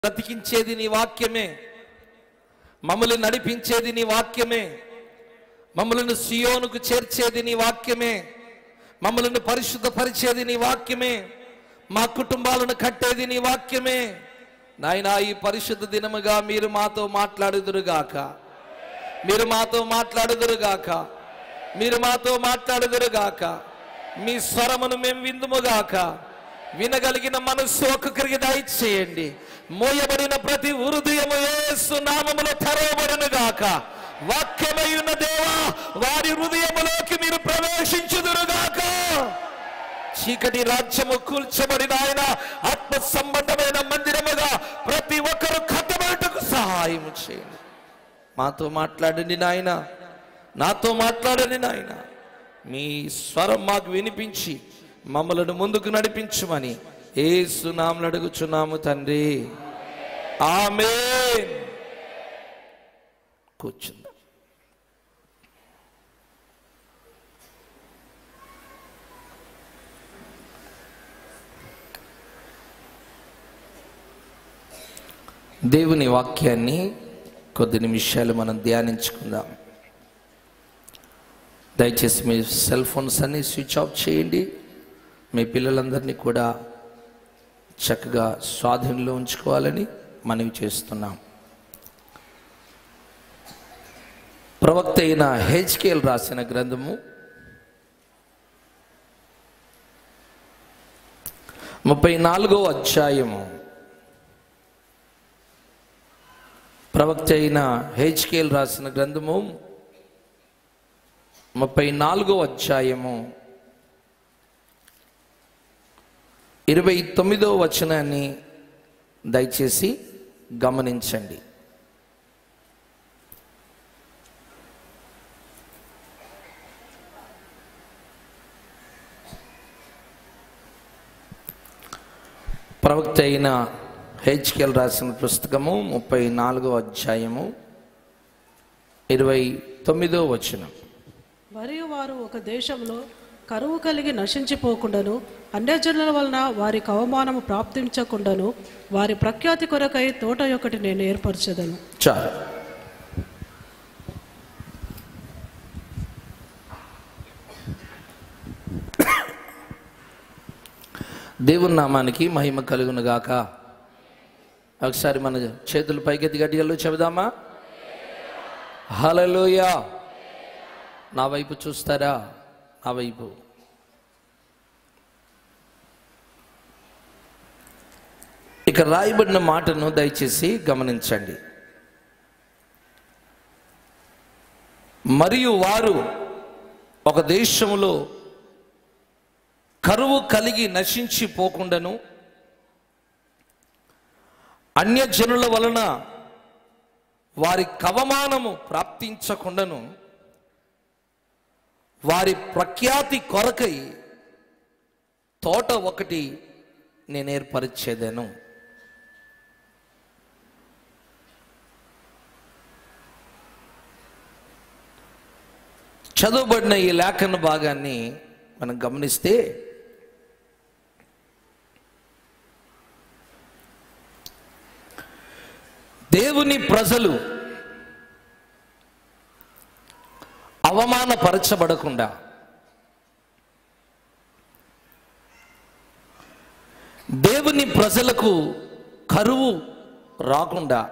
బ్రతికించేది నీ వాక్యమే మమ్మల్ని నడిపించేది నీ వాక్యమే మమ్మల్ని సియోనుకు చేర్చేది నీ వాక్యమే మమ్మల్ని పరిశుద్ధపరిచేది నీ వాక్యమే మా కుటుంబాలను కట్టేది నీ వాక్యమే నాయనా ఈ పరిశుద్ధ దినముగా మీరు మాతో మాట్లాడుదురుగాక మీరు మాతో మాట్లాడుదురుగాక మీరు మాతో మాట్లాడుదురుగాక మీ స్వరమును మేము విందుముగాక వినగలిగిన మనస్సు ఒక్కొక్కరికి దయచేయండి మోయబడిన ప్రతి హృదయము యేసు నామములో తెరవబడును గాక వాక్యమై ఉన్న దేవా వారి హృదయములోకి మీరు ప్రవేశించుదురుగాక చీకటి రాజ్యము కూల్చబడిన ఆయన ఆత్మ సంబంధమైన మందిరముగా ప్రతి ఒక్కరు కట్టబడటకు సహాయం చేయండి మాతో మాట్లాడండి నాయన నాతో మాట్లాడండి నాయన మీ స్వరం మాకు వినిపించి మమ్మలను ముందుకు నడిపించమని ఏసునామలు అడుగుచున్నాము తండ్రి ఆమె కూర్చుందాం దేవుని వాక్యాన్ని కొద్ది నిమిషాలు మనం ధ్యానించుకుందాం దయచేసి మీ సెల్ ఫోన్స్ అన్ని స్విచ్ ఆఫ్ చేయండి మీ పిల్లలందరినీ కూడా చక్కగా స్వాధీనంలో ఉంచుకోవాలని మనవి చేస్తున్నాం ప్రవక్త అయిన హెచ్కేల్ రాసిన గ్రంథము ముప్పై నాలుగో అధ్యాయము ప్రవక్త అయిన హెచ్కేల్ రాసిన గ్రంథము ముప్పై నాలుగో అధ్యాయము ఇరవై తొమ్మిదో వచనాన్ని దయచేసి గమనించండి ప్రవక్త అయిన హెచ్కెల్ రాసిన పుస్తకము ముప్పై నాలుగో అధ్యాయము ఇరవై తొమ్మిదో వచనం మరియు వారు ఒక దేశంలో కరువు కలిగి నశించిపోకుండాను అన్యజనుల వలన వారికి అవమానము ప్రాప్తించకుండాను వారి ప్రఖ్యాతి కొరకై తోట ఒకటి నేను ఏర్పరచదను చాలు దేవుని నామానికి మహిమ కలుగును గాక ఒకసారి మన చేతులు పైకెత్తి గట్టిగల్లో చెబుదామా హలలోయ నా వైపు చూస్తారా నా వైపు ఇక రాయబడిన మాటను దయచేసి గమనించండి మరియు వారు ఒక దేశములో కరువు కలిగి నశించిపోకుండాను అన్యజనుల వలన వారి కవమానము ప్రాప్తించకుండాను వారి ప్రఖ్యాతి కొరకై తోట ఒకటి నేను ఏర్పరిచేదాను చదువుబడిన ఈ లేఖన భాగాన్ని మనం గమనిస్తే దేవుని ప్రజలు అవమానపరచబడకుండా దేవుని ప్రజలకు కరువు రాకుండా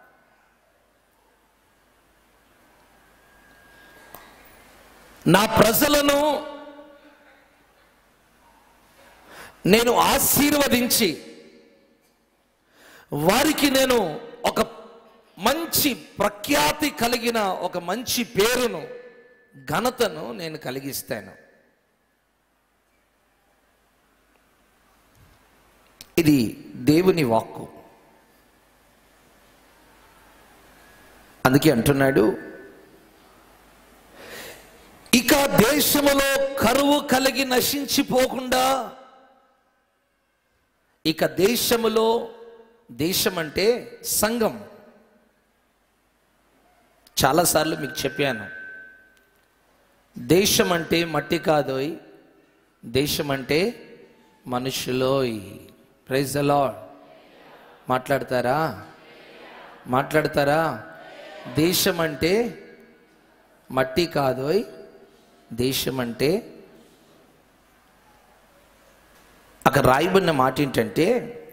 నా ప్రజలను నేను ఆశీర్వదించి వారికి నేను ఒక మంచి ప్రఖ్యాతి కలిగిన ఒక మంచి పేరును ఘనతను నేను కలిగిస్తాను ఇది దేవుని వాక్కు అందుకే అంటున్నాడు ఇక దేశములో కరువు కలిగి నశించిపోకుండా ఇక దేశములో దేశం అంటే సంఘం చాలాసార్లు మీకు చెప్పాను దేశం అంటే మట్టి కాదోయ్ దేశం అంటే మనుషులోయ్ ప్రైజ్ ద లార్డ్ మాట్లాడతారా మాట్లాడతారా దేశం అంటే మట్టి కాదోయ్ దేశం అంటే అక్కడ రాయబడిన మాట ఏంటంటే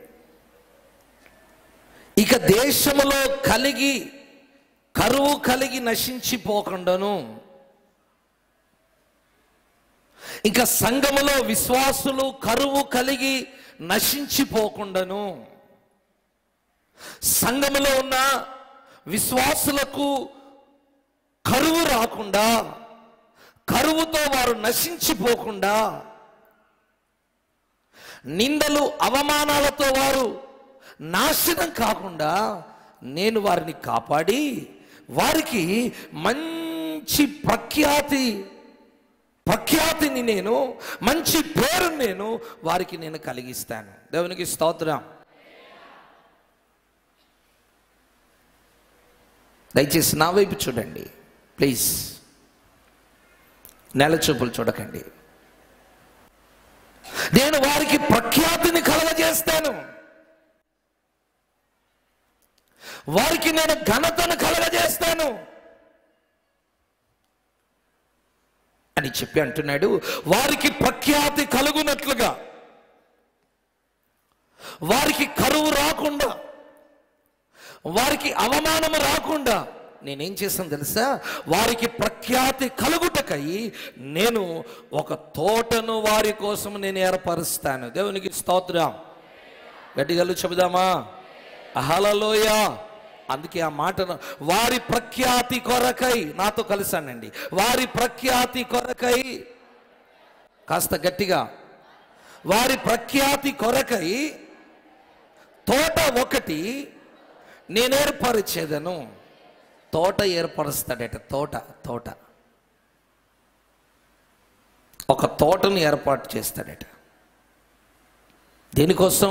ఇక దేశములో కలిగి కరువు కలిగి నశించిపోకుండాను ఇక సంఘములో విశ్వాసులు కరువు కలిగి నశించిపోకుండాను సంఘములో ఉన్న విశ్వాసులకు కరువు రాకుండా కరువుతో వారు నశించిపోకుండా నిందలు అవమానాలతో వారు నాశనం కాకుండా నేను వారిని కాపాడి వారికి మంచి ప్రఖ్యాతి ప్రఖ్యాతిని నేను మంచి పేరు నేను వారికి నేను కలిగిస్తాను దేవునికి స్తోత్రం దయచేసి నా వైపు చూడండి ప్లీజ్ నెల చూపులు చూడకండి నేను వారికి ప్రఖ్యాతిని కలగజేస్తాను వారికి నేను ఘనతను కలగజేస్తాను అని చెప్పి అంటున్నాడు వారికి ప్రఖ్యాతి కలుగునట్లుగా వారికి కరువు రాకుండా వారికి అవమానము రాకుండా నేనేం చేశాను తెలుసా వారికి ప్రఖ్యాతి కలుగుటకై నేను ఒక తోటను వారి కోసం నేను ఏర్పరుస్తాను దేవునికి స్తోత్రం గట్టిగలు చెబుదామా హలలోయ అందుకే ఆ మాటను వారి ప్రఖ్యాతి కొరకై నాతో కలిసానండి వారి ప్రఖ్యాతి కొరకై కాస్త గట్టిగా వారి ప్రఖ్యాతి కొరకై తోట ఒకటి నేను ఏర్పరిచేదను తోట ఏర్పరుస్తాడట తోట తోట ఒక తోటను ఏర్పాటు చేస్తాడట దేనికోసం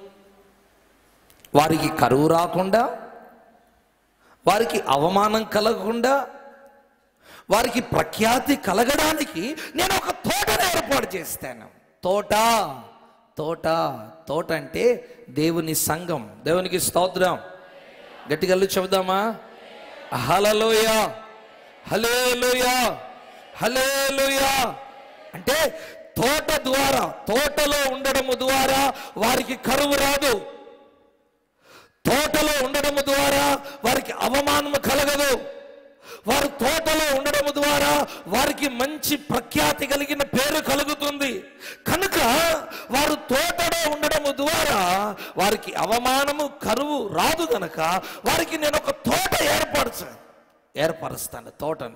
వారికి కరువు రాకుండా వారికి అవమానం కలగకుండా వారికి ప్రఖ్యాతి కలగడానికి నేను ఒక తోటను ఏర్పాటు చేస్తాను తోట తోట తోట అంటే దేవుని సంఘం దేవునికి స్తోత్రం గట్టిగా చెబుదామా హలలోయ హలేలోయ హలేలోయ అంటే తోట ద్వారా తోటలో ఉండడము ద్వారా వారికి కరువు రాదు తోటలో ఉండడము ద్వారా వారికి అవమానము కలగదు వారు తోటలో ఉండడము ద్వారా వారికి మంచి ప్రఖ్యాతి కలిగిన పేరు కలుగుతుంది కనుక వారు తోటలో ఉండడము ద్వారా వారికి అవమానము కరువు రాదు గనక వారికి నేను ఒక తోట ఏర్పరచ ఏర్పరుస్తాను తోటను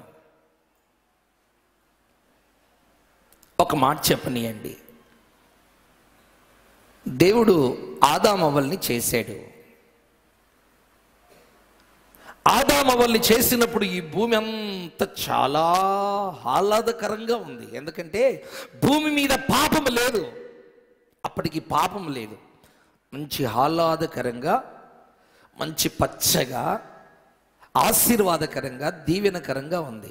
ఒక మాట చెప్పనియండి దేవుడు ఆదామవల్ని చేశాడు ఆదామవల్ని చేసినప్పుడు ఈ భూమి అంత చాలా ఆహ్లాదకరంగా ఉంది ఎందుకంటే భూమి మీద పాపం లేదు అప్పటికి పాపం లేదు మంచి ఆహ్లాదకరంగా మంచి పచ్చగా ఆశీర్వాదకరంగా దీవెనకరంగా ఉంది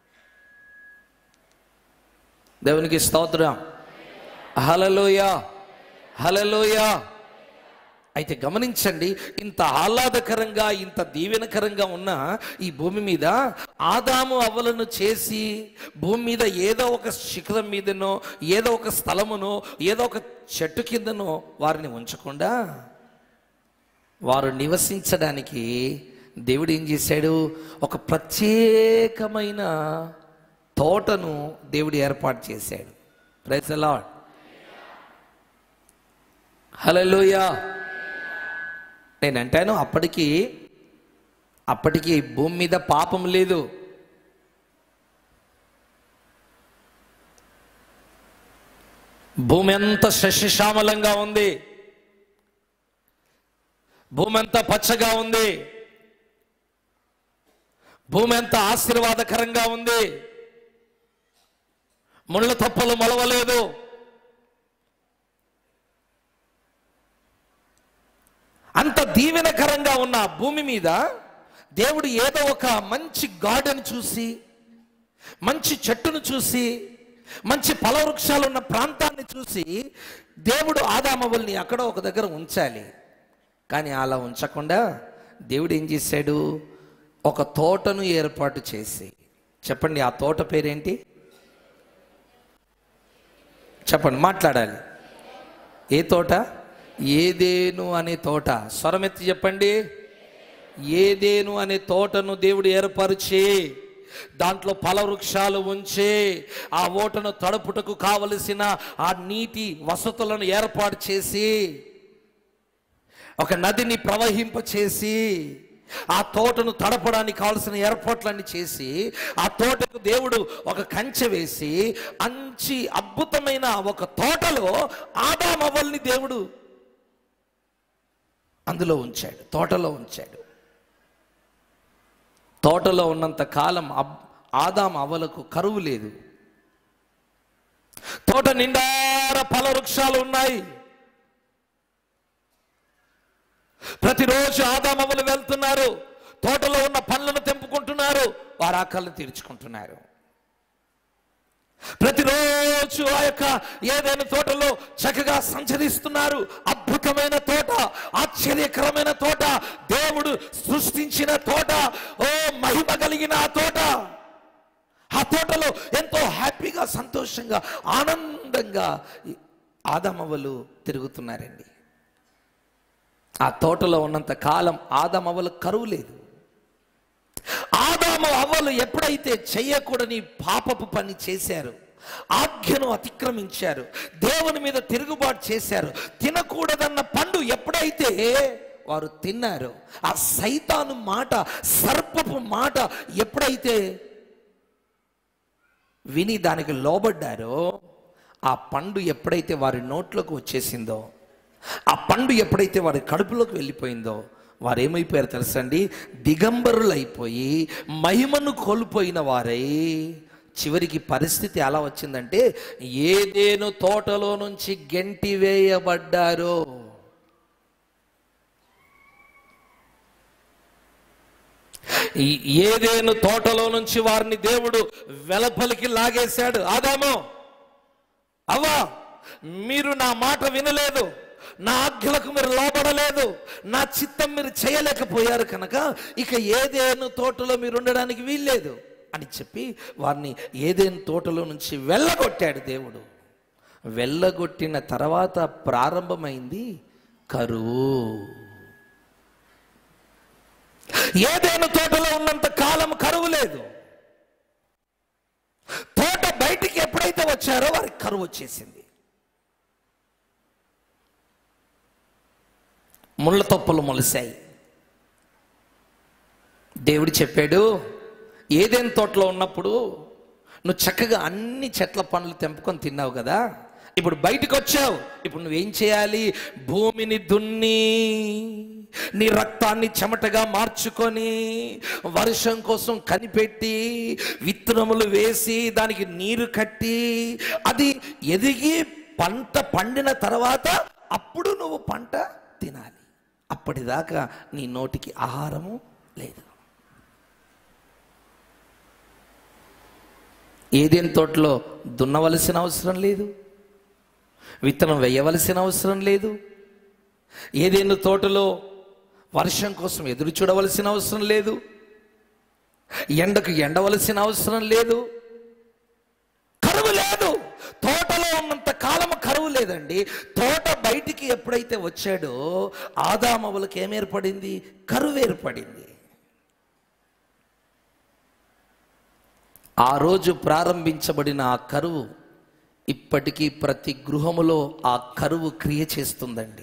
దేవునికి స్తోత్రం హలలోయ హలలోయ అయితే గమనించండి ఇంత ఆహ్లాదకరంగా ఇంత దీవెనకరంగా ఉన్న ఈ భూమి మీద ఆదాము అవ్వలను చేసి భూమి మీద ఏదో ఒక శిఖరం మీదనో ఏదో ఒక స్థలమునో ఏదో ఒక చెట్టు కిందనో వారిని ఉంచకుండా వారు నివసించడానికి దేవుడు ఏం చేశాడు ఒక ప్రత్యేకమైన తోటను దేవుడు ఏర్పాటు చేశాడు ప్రైజ్ లాడ్ హలోయా నేను అంటాను అప్పటికి అప్పటికి భూమి మీద పాపం లేదు భూమి ఎంత శశిశ్యామలంగా ఉంది భూమి ఎంత పచ్చగా ఉంది భూమి ఎంత ఆశీర్వాదకరంగా ఉంది ముళ్ళ తప్పలు మొలవలేదు అంత దీవెనకరంగా ఉన్న ఆ భూమి మీద దేవుడు ఏదో ఒక మంచి గార్డెన్ చూసి మంచి చెట్టును చూసి మంచి ఫలవృక్షాలు ఉన్న ప్రాంతాన్ని చూసి దేవుడు ఆదామవల్ని అక్కడ ఒక దగ్గర ఉంచాలి కానీ అలా ఉంచకుండా దేవుడు ఏం చేశాడు ఒక తోటను ఏర్పాటు చేసి చెప్పండి ఆ తోట పేరేంటి చెప్పండి మాట్లాడాలి ఏ తోట ఏదేను అనే తోట స్వరమెత్తి చెప్పండి ఏదేను అనే తోటను దేవుడు ఏర్పరిచి దాంట్లో ఫలవృక్షాలు ఉంచి ఆ ఓటను తడుపుటకు కావలసిన ఆ నీటి వసతులను ఏర్పాటు చేసి ఒక నదిని ప్రవహింపచేసి ఆ తోటను తడపడానికి కావలసిన ఏర్పాట్లన్నీ చేసి ఆ తోటకు దేవుడు ఒక కంచె వేసి మంచి అద్భుతమైన ఒక తోటలో ఆదామవ్వల్ని దేవుడు అందులో ఉంచాడు తోటలో ఉంచాడు తోటలో ఉన్నంత కాలం అబ్ ఆదాం అవ్వలకు కరువు లేదు తోట నిండార ఫల వృక్షాలు ఉన్నాయి ప్రతిరోజు ఆదామవ్వలు వెళ్తున్నారు తోటలో ఉన్న పండ్లను తెంపుకుంటున్నారు వారి ఆకలిని తీర్చుకుంటున్నారు ప్రతిరోజు ఆ యొక్క ఏదైనా తోటలో చక్కగా సంచరిస్తున్నారు అద్భుతమైన తోట ఆశ్చర్యకరమైన తోట దేవుడు సృష్టించిన తోట ఓ మహిమ కలిగిన ఆ తోట ఆ తోటలో ఎంతో హ్యాపీగా సంతోషంగా ఆనందంగా ఈ ఆదమవ్వలు తిరుగుతున్నారండి ఆ తోటలో ఉన్నంత కాలం ఆదమవ్వలు కరువు లేదు ఆదాము అవ్వలు ఎప్పుడైతే చెయ్యకూడని పాపపు పని చేశారు ఆజ్ఞను అతిక్రమించారు దేవుని మీద తిరుగుబాటు చేశారు తినకూడదన్న పండు ఎప్పుడైతే వారు తిన్నారు ఆ సైతాను మాట సర్పపు మాట ఎప్పుడైతే విని దానికి లోబడ్డారో ఆ పండు ఎప్పుడైతే వారి నోట్లోకి వచ్చేసిందో ఆ పండు ఎప్పుడైతే వారి కడుపులోకి వెళ్ళిపోయిందో వారు ఏమైపోయారు తెలుసండి దిగంబరులు అయిపోయి మహిమను కోల్పోయిన వారై చివరికి పరిస్థితి ఎలా వచ్చిందంటే ఏదేను తోటలో నుంచి గెంటి వేయబడ్డారో ఈ ఏదేను తోటలో నుంచి వారిని దేవుడు వెలపలికి లాగేశాడు ఆదాము అవ్వా మీరు నా మాట వినలేదు నా ఆజ్ఞలకు మీరు లోబడలేదు నా చిత్తం మీరు చేయలేకపోయారు కనుక ఇక ఏదేను తోటలో మీరు ఉండడానికి వీల్లేదు అని చెప్పి వారిని ఏదేను తోటలో నుంచి వెళ్ళగొట్టాడు దేవుడు వెళ్ళగొట్టిన తర్వాత ప్రారంభమైంది కరువు ఏదైనా తోటలో ఉన్నంత కాలం కరువు లేదు తోట బయటికి ఎప్పుడైతే వచ్చారో వారికి కరువు వచ్చేసింది ముళ్ళ తొప్పలు మొలిశాయి దేవుడు చెప్పాడు ఏదైనా తోటలో ఉన్నప్పుడు నువ్వు చక్కగా అన్ని చెట్ల పండ్లు తెంపుకొని తిన్నావు కదా ఇప్పుడు బయటకు వచ్చావు ఇప్పుడు నువ్వేం చేయాలి భూమిని దున్ని నీ రక్తాన్ని చెమటగా మార్చుకొని వర్షం కోసం కనిపెట్టి విత్తనములు వేసి దానికి నీరు కట్టి అది ఎదిగి పంట పండిన తర్వాత అప్పుడు నువ్వు పంట తినాలి అప్పటిదాకా నీ నోటికి ఆహారము లేదు ఏదేం తోటలో దున్నవలసిన అవసరం లేదు విత్తనం వేయవలసిన అవసరం లేదు ఏదైనా తోటలో వర్షం కోసం ఎదురు చూడవలసిన అవసరం లేదు ఎండకు ఎండవలసిన అవసరం లేదు కరువు లేదు తోటలో ఉన్నంత కాలం కరువు లేదండి తోట బయటికి ఎప్పుడైతే వచ్చాడో ఆదామవులకు ఏమేర్పడింది కరువు ఏర్పడింది ఆ రోజు ప్రారంభించబడిన ఆ కరువు ఇప్పటికీ ప్రతి గృహములో ఆ కరువు క్రియ చేస్తుందండి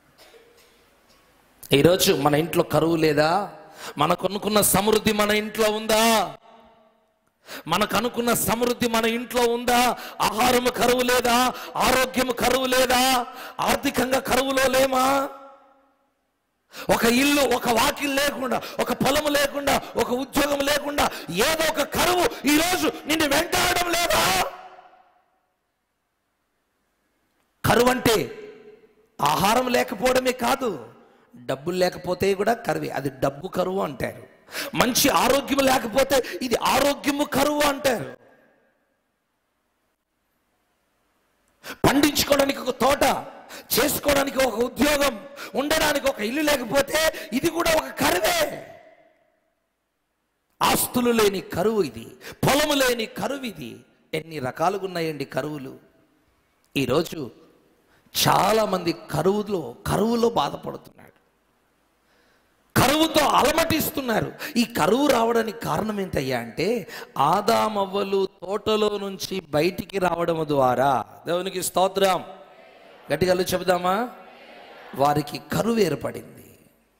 ఈరోజు మన ఇంట్లో కరువు లేదా మనకు అనుకున్న సమృద్ధి మన ఇంట్లో ఉందా మనకు అనుకున్న సమృద్ధి మన ఇంట్లో ఉందా ఆహారము కరువు లేదా ఆరోగ్యము కరువు లేదా ఆర్థికంగా కరువులో లేమా ఒక ఇల్లు ఒక వాకిల్ లేకుండా ఒక పొలము లేకుండా ఒక ఉద్యోగం లేకుండా ఏదో ఒక కరువు ఈరోజు నిన్ను వెంటాడడం లేదా కరువు అంటే ఆహారం లేకపోవడమే కాదు డబ్బులు లేకపోతే కూడా కరువే అది డబ్బు కరువు అంటారు మంచి ఆరోగ్యం లేకపోతే ఇది ఆరోగ్యము కరువు అంటారు పండించుకోవడానికి ఒక తోట చేసుకోవడానికి ఒక ఉద్యోగం ఉండడానికి ఒక ఇల్లు లేకపోతే ఇది కూడా ఒక కరువే ఆస్తులు లేని కరువు ఇది పొలము లేని కరువు ఇది ఎన్ని రకాలుగా ఉన్నాయండి కరువులు ఈరోజు చాలామంది కరువులో కరువులో బాధపడుతున్నాడు కరువుతో అలమటిస్తున్నారు ఈ కరువు రావడానికి కారణం ఏంటయ్యా అంటే ఆదామవ్వలు తోటలో నుంచి బయటికి రావడం ద్వారా దేవునికి స్తోత్రం గట్టిగా చెబుదామా వారికి కరువు ఏర్పడింది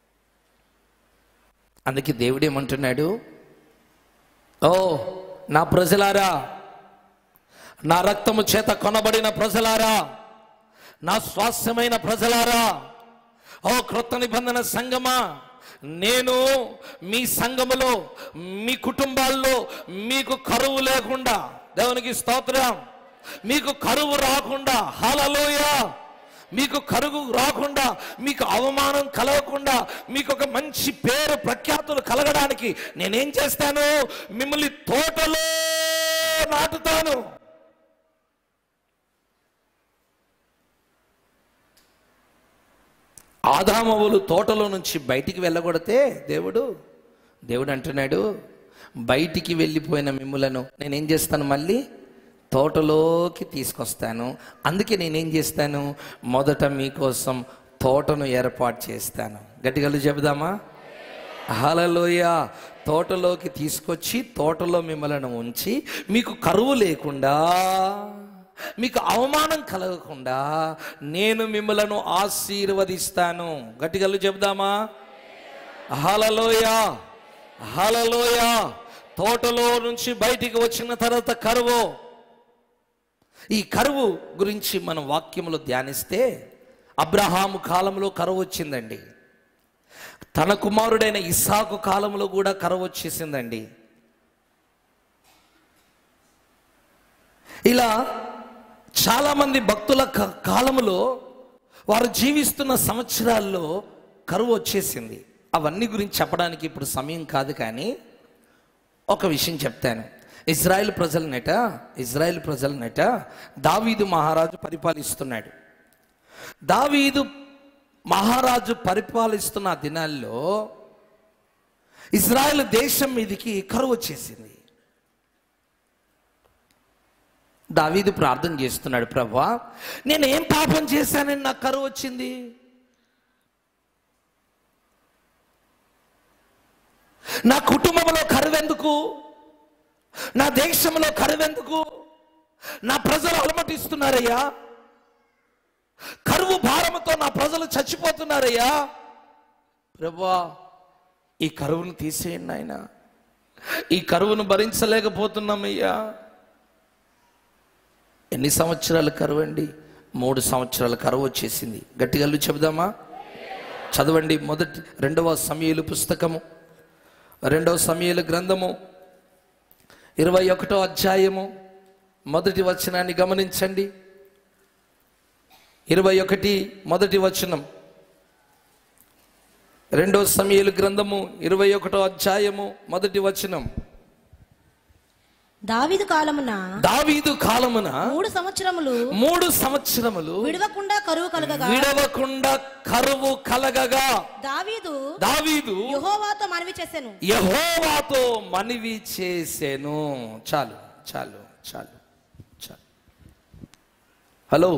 అందుకే దేవుడు ఏమంటున్నాడు ఓ నా ప్రజలారా నా రక్తము చేత కొనబడిన ప్రజలారా నా స్వాస్థ్యమైన ప్రజలారా ఓ క్రొత్త నిబంధన సంగమా నేను మీ సంఘములో మీ కుటుంబాల్లో మీకు కరువు లేకుండా దేవునికి స్తోత్రం మీకు కరువు రాకుండా హలలోయ మీకు కరువు రాకుండా మీకు అవమానం కలగకుండా మీకు ఒక మంచి పేరు ప్రఖ్యాతులు కలగడానికి నేనేం చేస్తాను మిమ్మల్ని తోటలో నాటుతాను ఆదామవులు తోటలో నుంచి బయటికి వెళ్ళగొడితే దేవుడు దేవుడు అంటున్నాడు బయటికి వెళ్ళిపోయిన మిమ్ములను నేనేం చేస్తాను మళ్ళీ తోటలోకి తీసుకొస్తాను అందుకే నేనేం చేస్తాను మొదట మీకోసం తోటను ఏర్పాటు చేస్తాను గట్టిగలు చెబుదామా హలలోయ తోటలోకి తీసుకొచ్చి తోటలో మిమ్మల్ని ఉంచి మీకు కరువు లేకుండా మీకు అవమానం కలగకుండా నేను మిమ్మలను ఆశీర్వదిస్తాను గట్టిగలు చెబుదామా హలలోయ హలలోయ తోటలో నుంచి బయటికి వచ్చిన తర్వాత కరువు ఈ కరువు గురించి మనం వాక్యములో ధ్యానిస్తే అబ్రహాము కాలంలో కరువు వచ్చిందండి తన కుమారుడైన ఇస్సాకు కాలంలో కూడా కరువు వచ్చేసిందండి ఇలా చాలామంది భక్తుల క- కాలములో వారు జీవిస్తున్న సంవత్సరాల్లో కరువు వచ్చేసింది అవన్నీ గురించి చెప్పడానికి ఇప్పుడు సమయం కాదు కానీ ఒక విషయం చెప్తాను ఇజ్రాయెల్ ప్రజలనట ఇజ్రాయెల్ ప్రజలనట దావీదు మహారాజు పరిపాలిస్తున్నాడు దావీదు మహారాజు పరిపాలిస్తున్న ఆ దినాల్లో ఇజ్రాయెల్ దేశం మీదికి కరువు వచ్చేసింది దావీదు ప్రార్థన చేస్తున్నాడు ప్రభా నేను ఏం పాపం చేశానని నాకు కరువు వచ్చింది నా కుటుంబంలో కరువెందుకు నా దేశంలో కరువెందుకు నా ప్రజలు అలమటిస్తున్నారయ్యా కరువు భారముతో నా ప్రజలు చచ్చిపోతున్నారయ్యా ప్రభా ఈ కరువును తీసేయండి ఆయన ఈ కరువును భరించలేకపోతున్నామయ్యా ఎన్ని సంవత్సరాల కరువు అండి మూడు సంవత్సరాల కరువు వచ్చేసింది గట్టిగల్లు చెబుదామా చదవండి మొదటి రెండవ సమయలు పుస్తకము రెండవ సమయలు గ్రంథము ఇరవై ఒకటో అధ్యాయము మొదటి వచనాన్ని గమనించండి ఇరవై ఒకటి మొదటి వచనం రెండో సమయలు గ్రంథము ఇరవై ఒకటో అధ్యాయము మొదటి వచనం దావీదు కాలమున దావీదు కాలమున మూడు సంవత్సరములు మూడు సంవత్సరములు విడవకుండా కరువు కలగగా విడవకుండా కరువు కలగగా దావీదు దావీదు యెహోవాతో మనవి చేసెను యహోవాతో మనవి చేసెను చాలు చాలు చాలు చాలు హలో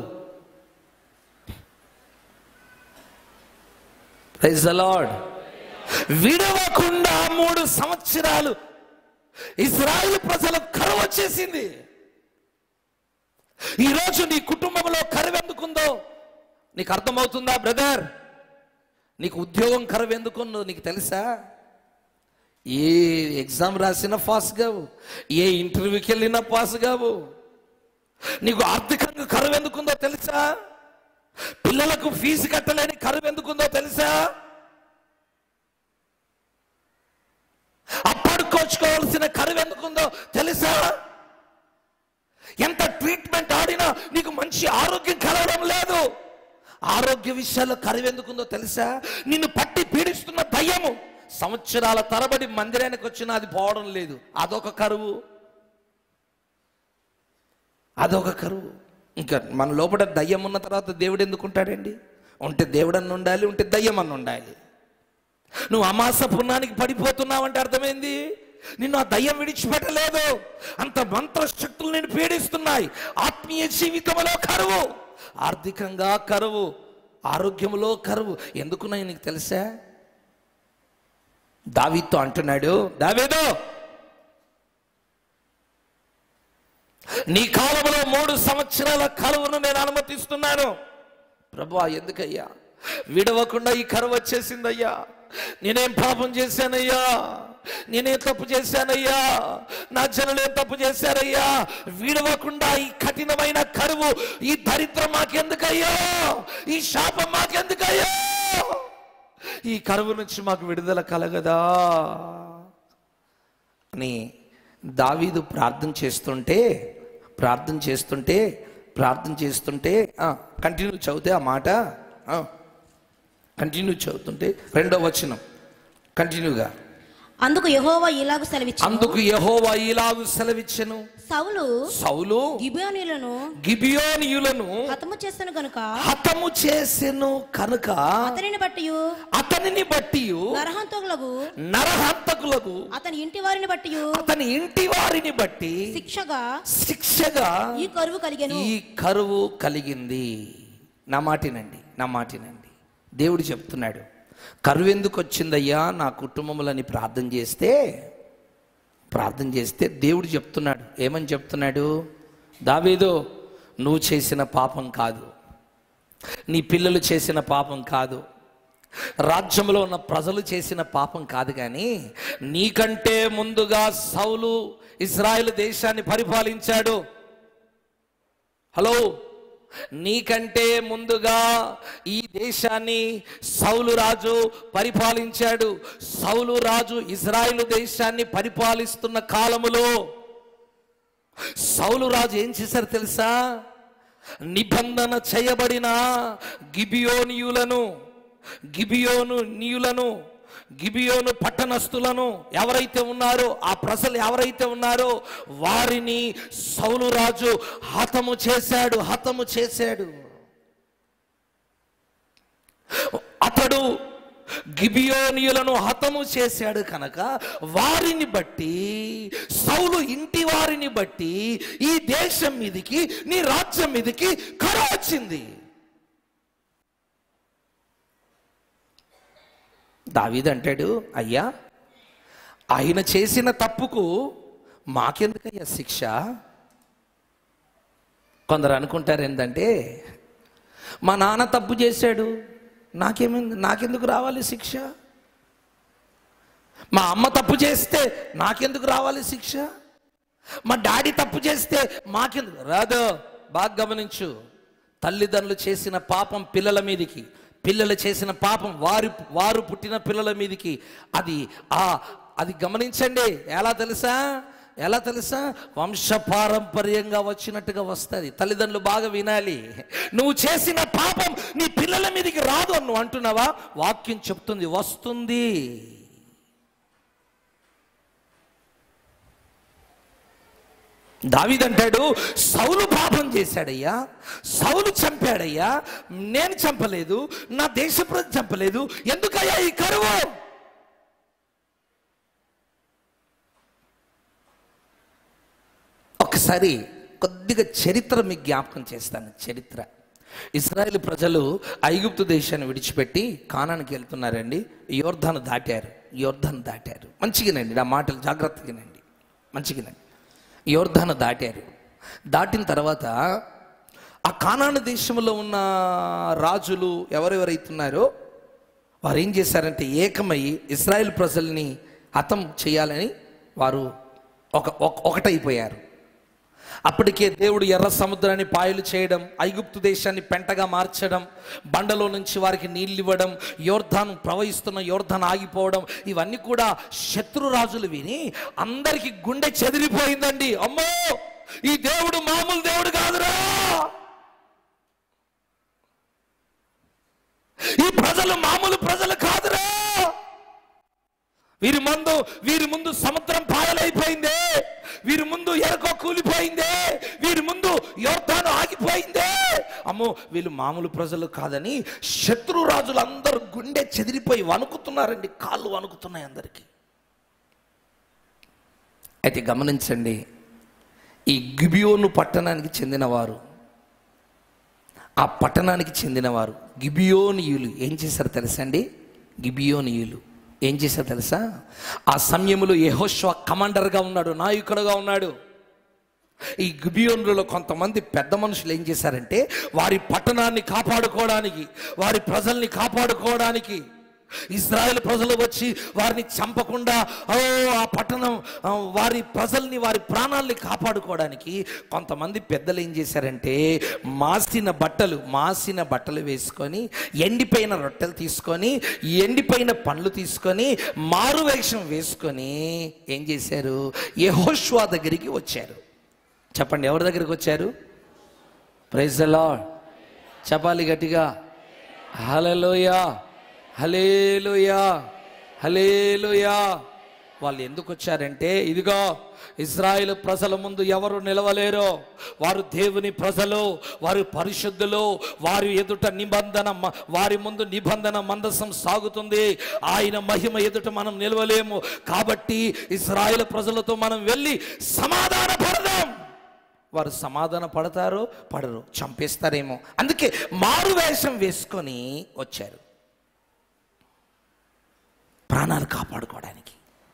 ప్రైజ్ ద లార్డ్ విడవకుండా మూడు సంవత్సరాలు ఇజ్రాయిల్ ప్రజలకు కరువు వచ్చేసింది ఈరోజు నీ కుటుంబంలో కరువు ఎందుకుందో నీకు అర్థమవుతుందా బ్రదర్ నీకు ఉద్యోగం కరువు ఎందుకుందో నీకు తెలుసా ఏ ఎగ్జామ్ రాసినా పాస్ కావు ఏ ఇంటర్వ్యూకి వెళ్ళినా పాస్ కావు నీకు ఆర్థికంగా కరువు ఎందుకుందో తెలుసా పిల్లలకు ఫీజు కట్టలేని కరువు ఎందుకుందో తెలుసా అప్పడుకోచుకోవాల్సిన కరువు ఎందుకుందో తెలుసా ఎంత ట్రీట్మెంట్ ఆడినా నీకు మంచి ఆరోగ్యం కలగడం లేదు ఆరోగ్య విషయాల్లో కరువు ఎందుకుందో తెలుసా నిన్ను పట్టి పీడిస్తున్న దయ్యము సంవత్సరాల తరబడి మందిరానికి వచ్చినా అది పోవడం లేదు అదొక కరువు అదొక కరువు ఇంకా మన లోపల దయ్యం ఉన్న తర్వాత దేవుడు ఎందుకు ఉంటాడండి ఉంటే దేవుడన్న ఉండాలి ఉంటే దయ్యం అన్న ఉండాలి నువ్వు అమాస పుణ్యానికి పడిపోతున్నావంటే అర్థమైంది నిన్ను ఆ దయ్యం విడిచిపెట్టలేదు అంత మంత్ర శక్తులు నేను పీడిస్తున్నాయి ఆత్మీయ జీవితంలో కరువు ఆర్థికంగా కరువు ఆరోగ్యంలో కరువు ఎందుకున్నాయి నీకు తెలుసా దావీతో అంటున్నాడు దావీదో నీ కాలంలో మూడు సంవత్సరాల కరువును నేను అనుమతిస్తున్నాను ప్రభా ఎందుకయ్యా విడవకుండా ఈ కరువు వచ్చేసిందయ్యా నేనేం పాపం చేశానయ్యా నేనేం తప్పు చేశానయ్యా నా జనులు ఏం తప్పు చేశారయ్యా విడవకుండా ఈ కఠినమైన కరువు ఈ దరిద్రం మాకెందుకయ్యా ఈ శాపం మాకెందుకయ్యా ఈ కరువు నుంచి మాకు విడుదల కలగదా అని దావీదు ప్రార్థన చేస్తుంటే ప్రార్థన చేస్తుంటే ప్రార్థన చేస్తుంటే కంటిన్యూ చదివితే ఆ మాట కంటిన్యూ చదువుతుంటే రెండో వచనం కంటిన్యూగా అందుకు యెహోవా ఇలాగు సెలవిచ్చు అందుకు యెహోవా ఇలాగు సెలవిచ్చెను సౌలు సౌలు గిబియోనీలను గిబియోనియులను హతము చేస్తాను గనుక హతము చేసెను కనుక అతనిని బట్టి అతనిని బట్టి నరహంతకులకు నరహంతకులకు అతని ఇంటి వారిని బట్టి అతని ఇంటి వారిని బట్టి శిక్షగా శిక్షగా ఈ కరువు కలిగెను ఈ కరువు కలిగింది నా మాటినండి నా మాటినండి దేవుడు చెప్తున్నాడు కరువు ఎందుకు వచ్చిందయ్యా నా కుటుంబంలోని ప్రార్థన చేస్తే ప్రార్థన చేస్తే దేవుడు చెప్తున్నాడు ఏమని చెప్తున్నాడు దావేదో నువ్వు చేసిన పాపం కాదు నీ పిల్లలు చేసిన పాపం కాదు రాజ్యంలో ఉన్న ప్రజలు చేసిన పాపం కాదు కానీ నీకంటే ముందుగా సౌలు ఇజ్రాయెల్ దేశాన్ని పరిపాలించాడు హలో నీకంటే ముందుగా ఈ దేశాన్ని సౌలు రాజు పరిపాలించాడు సౌలు రాజు ఇజ్రాయిల్ దేశాన్ని పరిపాలిస్తున్న కాలములో సౌలు రాజు ఏం చేశారు తెలుసా నిబంధన చేయబడిన గిబియోనియులను గిబియోను నీయులను గిబియోను పట్టణస్థులను ఎవరైతే ఉన్నారో ఆ ప్రజలు ఎవరైతే ఉన్నారో వారిని సౌలు రాజు హతము చేశాడు హతము చేశాడు అతడు గిబియోనియులను హతము చేశాడు కనుక వారిని బట్టి సౌలు ఇంటి వారిని బట్టి ఈ దేశం మీదికి నీ రాజ్యం మీదికి కర వచ్చింది దావీదంటాడు అయ్యా ఆయన చేసిన తప్పుకు మాకెందుకయ్యా శిక్ష కొందరు అనుకుంటారు ఏంటంటే మా నాన్న తప్పు చేశాడు నాకేమైంది నాకెందుకు రావాలి శిక్ష మా అమ్మ తప్పు చేస్తే నాకెందుకు రావాలి శిక్ష మా డాడీ తప్పు చేస్తే మాకెందుకు రాదు బాగా గమనించు తల్లిదండ్రులు చేసిన పాపం పిల్లల మీదికి పిల్లలు చేసిన పాపం వారి వారు పుట్టిన పిల్లల మీదికి అది ఆ అది గమనించండి ఎలా తెలుసా ఎలా తెలుసా వంశపారంపర్యంగా వచ్చినట్టుగా వస్తుంది తల్లిదండ్రులు బాగా వినాలి నువ్వు చేసిన పాపం నీ పిల్లల మీదకి రాదు అని నువ్వు అంటున్నావా వాక్యం చెప్తుంది వస్తుంది దావిదంటాడు సౌలు పాపం చేశాడయ్యా సౌలు చంపాడయ్యా నేను చంపలేదు నా దేశ ప్రజలు చంపలేదు ఎందుకయ్యా ఈ కరువు ఒకసారి కొద్దిగా చరిత్ర మీకు జ్ఞాపకం చేస్తాను చరిత్ర ఇస్రాయేల్ ప్రజలు ఐగుప్తు దేశాన్ని విడిచిపెట్టి కానానికి వెళ్తున్నారండి యోర్ధాను దాటారు యోర్ధాను దాటారు మంచిగానండి నా మాటలు జాగ్రత్తగానండి మంచిగానండి యోర్ధాను దాటారు దాటిన తర్వాత ఆ కానాను దేశంలో ఉన్న రాజులు ఎవరెవరైతున్నారో వారు ఏం చేశారంటే ఏకమై ఇస్రాయేల్ ప్రజల్ని హతం చేయాలని వారు ఒక ఒక- ఒకటైపోయారు అప్పటికే దేవుడు ఎర్ర సముద్రాన్ని పాయలు చేయడం ఐగుప్తు దేశాన్ని పెంటగా మార్చడం బండలో నుంచి వారికి నీళ్ళు ఇవ్వడం యోర్ధాను ప్రవహిస్తున్న యోర్ధాన్ ఆగిపోవడం ఇవన్నీ కూడా శత్రురాజులు విని అందరికి గుండె చెదిరిపోయిందండి అమ్మో ఈ దేవుడు మామూలు దేవుడు కాదురా ఈ ప్రజలు మామూలు ప్రజలు కాదురా వీరి ముందు వీరి ముందు సముద్రం పాయలైపోయిందే వీరి ముందు ఎరకో కూలిపోయిందే వీరి ముందు యోర్ధాను ఆగిపోయిందే అమ్మో వీళ్ళు మామూలు ప్రజలు కాదని శత్రు రాజులు అందరూ గుండె చెదిరిపోయి వణుకుతున్నారండి కాళ్ళు వణుకుతున్నాయి అందరికీ అయితే గమనించండి ఈ గిబియోను పట్టణానికి చెందినవారు ఆ పట్టణానికి చెందినవారు గిబియోనియులు ఏం చేశారు తెలుసా అండి గిబియోనియులు ఏం చేశారు తెలుసా ఆ సమయంలో యెహోషువ కమాండర్గా ఉన్నాడు నాయకుడుగా ఉన్నాడు ఈ గిబియోనులలో కొంతమంది పెద్ద మనుషులు ఏం చేశారంటే వారి పట్టణాన్ని కాపాడుకోవడానికి వారి ప్రజల్ని కాపాడుకోవడానికి ఇజ్రాయెల్ ప్రజలు వచ్చి వారిని చంపకుండా ఓ ఆ పట్టణం ఆ, వారి ప్రజల్ని వారి ప్రాణాల్ని కాపాడుకోవడానికి కొంతమంది పెద్దలు ఏం చేశారంటే మాసిన బట్టలు మాసిన బట్టలు వేసుకొని ఎండిపోయిన రొట్టెలు తీసుకొని ఎండిపోయిన పండ్లు తీసుకొని మారు వేషం వేసుకొని ఏం చేశారు యెహోషువ దగ్గరికి వచ్చారు చెప్పండి ఎవరి దగ్గరికి వచ్చారు ప్రైజ్ లార్డ్ చెప్పాలి గట్టిగా హలలోయా హలేలుయా హలేలుయా వాళ్ళు ఎందుకు వచ్చారంటే ఇదిగో ఇజ్రాయెల్ ప్రజల ముందు ఎవరు నిలవలేరో వారు దేవుని ప్రజలు వారు పరిశుద్ధులు వారి ఎదుట నిబంధన మ- వారి ముందు నిబంధన మందసం సాగుతుంది ఆయన మహిమ ఎదుట మనం నిలవలేము కాబట్టి ఇజ్రాయెల్ ప్రజలతో మనం వెళ్ళి సమాధాన పడదాం వారు సమాధాన పడతారో పడరు చంపేస్తారేమో అందుకే మారు వేషం వేసుకొని వచ్చారు ప్రాణాలు కాపాడుకోవడానికి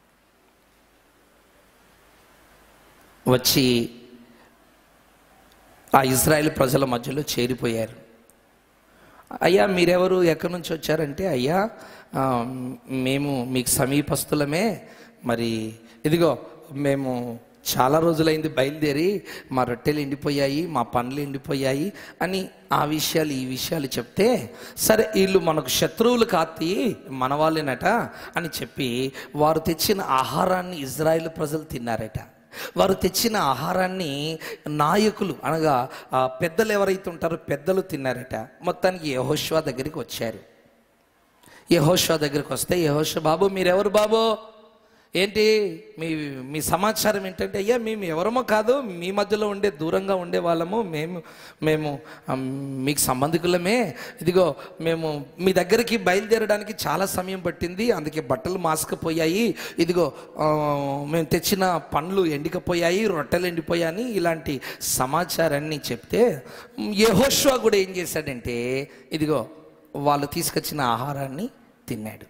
వచ్చి ఆ ఇజ్రాయెల్ ప్రజల మధ్యలో చేరిపోయారు అయ్యా మీరెవరు ఎక్కడి నుంచి వచ్చారంటే అయ్యా ఆ, మేము మీకు సమీపస్తులమే మరి ఇదిగో మేము చాలా రోజులైంది బయలుదేరి మా రొట్టెలు ఎండిపోయాయి మా పండ్లు ఎండిపోయాయి అని ఆ విషయాలు ఈ విషయాలు చెప్తే సరే వీళ్ళు మనకు శత్రువులు కాతి మన వాళ్ళేనట అని చెప్పి వారు తెచ్చిన ఆహారాన్ని ఇజ్రాయెల్ ప్రజలు తిన్నారట వారు తెచ్చిన ఆహారాన్ని నాయకులు అనగా ఆ పెద్దలు ఎవరైతే ఉంటారో పెద్దలు తిన్నారట మొత్తానికి యహోష్వా దగ్గరికి వచ్చారు యహోష్వా దగ్గరికి వస్తే యహోష్వ బాబు మీరెవరు బాబు ఏంటి మీ మీ సమాచారం ఏంటంటే అయ్యా మేము ఎవరమో కాదు మీ మధ్యలో ఉండే దూరంగా ఉండే వాళ్ళము మేము మేము ఆ, మీకు సంబంధికులమే ఇదిగో మేము మీ దగ్గరికి బయలుదేరడానికి చాలా సమయం పట్టింది అందుకే బట్టలు మాసుకపోయాయి ఇదిగో ఆ, మేము తెచ్చిన పండ్లు ఎండికపోయాయి రొట్టెలు ఎండిపోయాయి ఇలాంటి సమాచారాన్ని చెప్తే యెహోషువ కూడా ఏం చేశాడంటే ఇదిగో వాళ్ళు తీసుకొచ్చిన ఆహారాన్ని తిన్నాడు